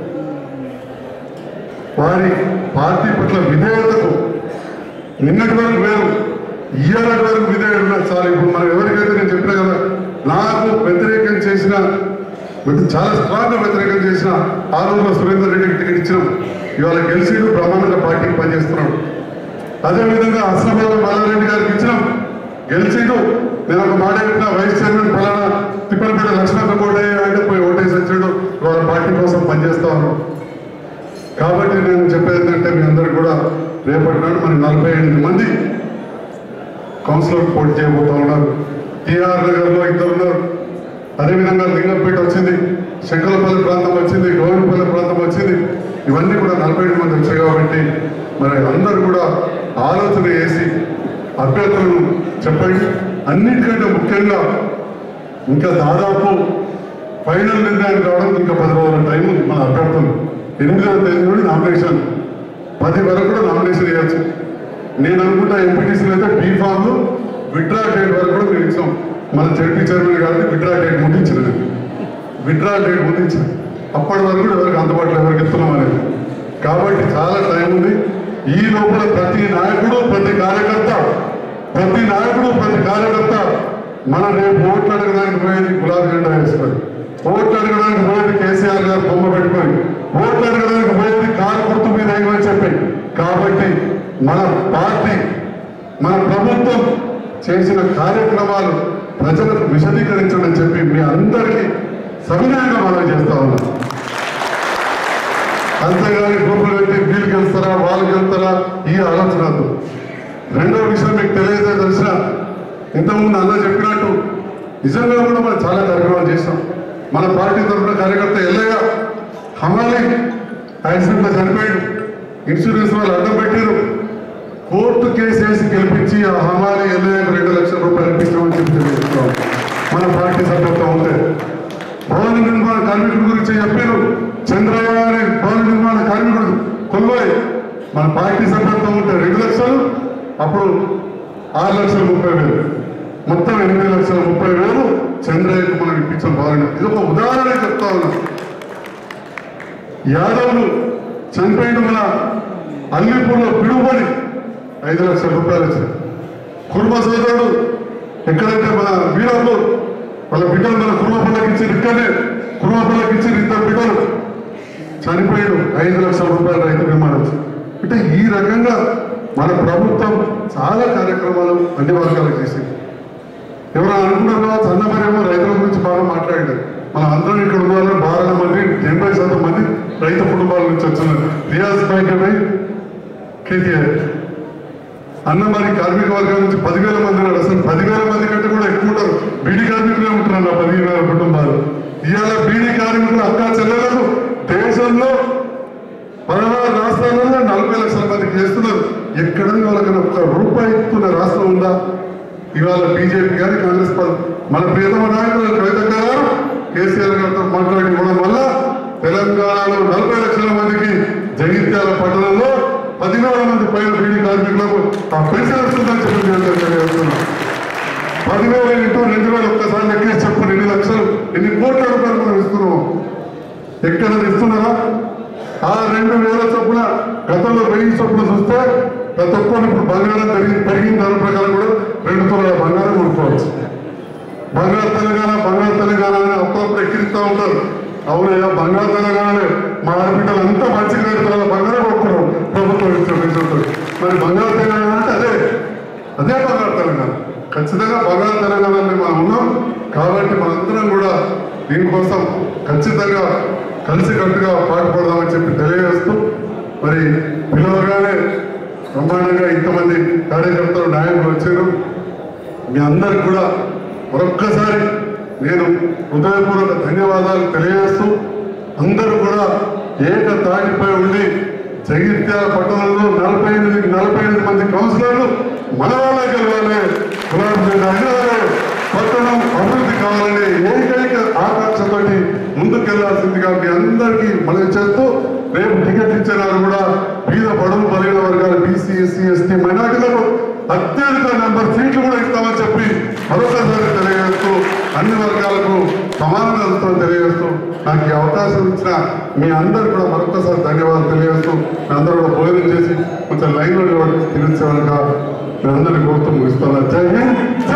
వారి పార్టీ పట్ల విధేయతకు నిన్నటి వరకు వేరు ఇయ్యాల వరకు విధేయత ఉన్నది చాలు ఇప్పుడు మనం ఎవరికైతే నేను చెప్పినా కదా నాకు వ్యతిరేకం చేసిన వ్యతి- చాలా స్ట్రాంగ్ వ్యతిరేకం చేసిన ఆరులో సురేందర్ రెడ్డికి టికెట్ ఇచ్చినాం ఇవాళ గెలిచిడు బ్రహ్మాండంగా పార్టీకి పనిచేస్తున్నాడు అదేవిధంగా అసలు బాలారెడ్డి గారికి ఇచ్చినాం గెలిచిడు నేను ఒక మాట చెప్పిన వైస్ చైర్మన్ ఫలానా తిప్పలపేట లక్ష్మణ కోటే అంటే పోయి ఓటేసి వచ్చాడు ఇవాళ పార్టీ కోసం పనిచేస్తా ఉన్నాం కాబట్టి నేను చెప్పేది ఏంటంటే మీ అందరికి కూడా రేపటి నాడు మరి నలభై ఎనిమిది మంది కౌన్సిలర్ పోటీ చేయబోతా ఉన్నారు టీఆర్ నగర్లో ఇద్దరు ఉన్నారు అదేవిధంగా లింగంపేట వచ్చింది శంకరపల్లి ప్రాంతం వచ్చింది గోవిందపల్లి ప్రాంతం వచ్చింది ఇవన్నీ కూడా నలభై ఎనిమిది మంది వచ్చాయి కాబట్టి మరి అందరూ కూడా ఆలోచన చేసి అభ్యర్థులను చెప్పండి అన్నిటికంటే ముఖ్యంగా ఇంకా దాదాపు ఫైనల్ నిర్ణయం కావడం ఇంకా పది రోజుల టైం ఉంది మన అభ్యర్థులు ఎనిమిదవ తేదీ నుండి నామినేషన్ పది వరకు కూడా నామినేషన్ వేయచ్చు నేను అనుకుంటా ఎంపీటీసీలు అయితే బీ ఫామ్లు విడ్రా డేట్ వరకు కూడా మేము ఇచ్చాం మన జడ్పీ చైర్మన్ గారికి విడ్రా డేట్ ముగించినది విడ్రా డేట్ ముగించింది అప్పటి వరకు కూడా ఎవరికి అందుబాటులో ఎవరికి ఇస్తున్నాం అనేది కాబట్టి చాలా టైం ఉంది ఈ లోపల ప్రతి నాయకుడు ప్రతి కార్యకర్త ప్రతి నాయకుడు ప్రతి కార్యకర్త మన రేపు ఓట్లు అడగడానికి పోయేది గులాబీ జెండా వేసుకొని ఓట్లు అడగడానికి పోయేది కేసీఆర్ గారు బొమ్మ పెట్టుకొని ఓట్లు అడగడానికి పోయేది కారు గుర్తు మీద వేయమని చెప్పి కాబట్టి మన పార్టీ మన ప్రభుత్వం చేసిన కార్యక్రమాలు ప్రజలకు విశదీకరించడం చెప్పి మీ అందరికీ సవినయంగా మనం చేస్తా ఉన్నాం అంతేగాని గ్రూపులు పెట్టి వీళ్ళు గెలుస్తారా వాళ్ళు గెలుస్తారా ఈ ఆలోచన వద్దు. రెండో విషయం మీకు తెలియజే తెలిసిన ఇంతకుముందు అన్న చెప్పినట్టు నిజంగా కూడా మనం చాలా కార్యక్రమాలు చేస్తాం మన పార్టీ తరఫున కార్యకర్త ఎల్లయ్య హమాలి యాక్సిడెంట్లో చనిపోయాడు ఇన్సూరెన్స్ వాళ్ళు అడ్డం పెట్టారు కోర్టు కేసు వేసి గెలిపించి ఆ హమాలి ఎల్లయ్యకు రెండు లక్షల రూపాయలు ఇప్పించామని చెప్పి తెలియజేస్తున్నాం మన పార్టీ సభ్యత్వం ఉంటే భవన నిర్మాణ కార్మికుల గురించి చెప్పారు చంద్రయ్య అనే భవన నిర్మాణ కార్మికుడు కొల్వాయి మన పార్టీ సభ్యత్వం ఉంటే రెండు లక్షలు అప్పుడు ఆరు లక్షల ముప్పై వేలు మొత్తం ఎనిమిది లక్షల ముప్పై వేలు చంద్రయ్యకు మనం ఇప్పించాం భవన ఇది ఒక ఉదాహరణ చెప్తా ఉన్నాం యాదవులు చనిపోయిన మన అల్లిపూర్లో పిడుగుబడి ఐదు లక్షల రూపాయలు వచ్చినాయి కుటుంబ సోదరుడు ఎక్కడంటే మన వీరాపూర్ వాళ్ళ బిడ్డలు మన కుటుంబపల్లకి ఇచ్చారు ఇక్కడనే కుటుంబపల్లకి ఇచ్చారు ఇద్దరు బిడ్డలు చనిపోయాడు ఐదు లక్షల రూపాయలు రైతు బీమా వచ్చింది అంటే ఈ రకంగా మన ప్రభుత్వం చాలా కార్యక్రమాలు అన్ని వర్గాలకు చేసింది ఎవరు అనుకున్నారు కావచ్చు అన్నమరేమో రైతుల గురించి బాగా మాట్లాడారు మనం అందరం ఇక్కడ ఉన్న వాళ్ళు బాగా మంది ఎనభై శాతం మంది రైతు కుటుంబాల నుంచి వచ్చినారు రియాజ్ పైకి కేటీఆర్ అన్న మరి కార్మిక వర్గం నుంచి పదివేల మంది ఉన్నారు అసలు పదివేల మంది కంటే కూడా ఎక్కువ ఉంటారు బీడీ కార్మికులే ఉంటున్నారు అన్న పదిహేను వేల కుటుంబాలు ఇవాళ బీడీ కార్మికులు అక్క చెల్లెలకు దేశంలో పదహారు రాష్ట్రాలలో నలభై లక్షల మందికి చేస్తున్నారు ఎక్కడ వాళ్ళకన్నా ఒక్క రూపాయి ఇస్తున్న రాష్ట్రం ఉందా ఇవాళ బీజేపీ కానీ కాంగ్రెస్ పార్టీ మన ప్రియతమ నాయకులు కవిత గారు కేసీఆర్ గారితో మాట్లాడి ఇవ్వడం వల్ల తెలంగాణలో నలభై లక్షల మందికి జగిత్యాల పట్టణంలో పదివేల మంది పైన బీడీ కార్మికులకు ఆ పెన్షన్ వస్తుందని చెప్పి నేను తెలియజేస్తున్నాను పదివేల ఇంటూ రెండు వేల ఒక్కసారి లెక్కేసి చెప్పు ఎన్ని లక్షలు ఎన్ని కోట్ల రూపాయలు మనం ఇస్తున్నాం ఎక్కడ ఇస్తున్నారా ఆ రెండు వేల చొప్పున గతంలో వెయ్యి చొప్పున చూస్తే ప్రతి ఒక్కరు ఇప్పుడు బంగారం పెరిగి పెరిగిన దాని ప్రకారం కూడా రెండు తులాల బంగారం కొనుక్కోవచ్చు బంగారు తెలంగాణ బంగారు తెలంగాణ అని అప్పుడప్పుడు ఎక్కిరిస్తూ ఉంటారు అవునయ్యా బంగారు తెలంగాణ మా ఆడబిడ్డలు అంతా మంచిగా రెండు తులాల బంగారం కొనుక్కున్నాం ప్రభుత్వం ఇచ్చిన పైసలతో మరి బంగారు తెలంగాణ అంటే అదే అదే బంగారు తెలంగాణ ఖచ్చితంగా బంగారు తెలంగాణలో మనం ఉన్నాం కాబట్టి మనందరం కూడా దీనికోసం ఖచ్చితంగా కలిసికట్టుగా పాటుపడదామని చెప్పి తెలియజేస్తూ మరి పిలవగానే బ్రహ్మాండంగా ఇంతమంది కార్యకర్తలు నాయకులు వచ్చారు మీ అందరికి కూడా మరొక్కసారి నేను హృదయపూర్వక ధన్యవాదాలు తెలియజేస్తూ అందరూ కూడా ఏక తాటిపై ఉండి జగిత్యాల పట్టణంలో నలభై ఎనిమిది నలభై ఎనిమిది మంది కౌన్సిలర్లు మన వాళ్ళే గెలవాలి గులాబీ జెండా ఎగరాలి పట్టణం అభివృద్ధి కావాలనే ఏకైక ఆకాంక్షతోటి ముందుకెళ్లాల్సిందిగా మీ అందరికీ మనవి చేస్తూ రేపు టికెట్ ఇచ్చే నాడు కూడా బీద బడుగు బలైన వర్గాలు బీసీ ఎస్సీ ఎస్టీ మైనార్టీలకు అత్యధిక నెంబర్ సీట్లు కూడా ఇస్తామని చెప్పి మరొకసారి తెలియజేస్తూ అన్ని వర్గాలకు సమానంగా ఇస్తామని తెలియజేస్తూ నాకు ఈ అవకాశం ఇచ్చిన మీ అందరు కూడా మరొకసారి ధన్యవాదాలు తెలియజేస్తూ మీ అందరూ కూడా భోజనం చేసి కొంచెం లైన్లో నిలబడి తిరిగి మీ అందరినీ కోరుతూ ముగిస్తాను జై హింద్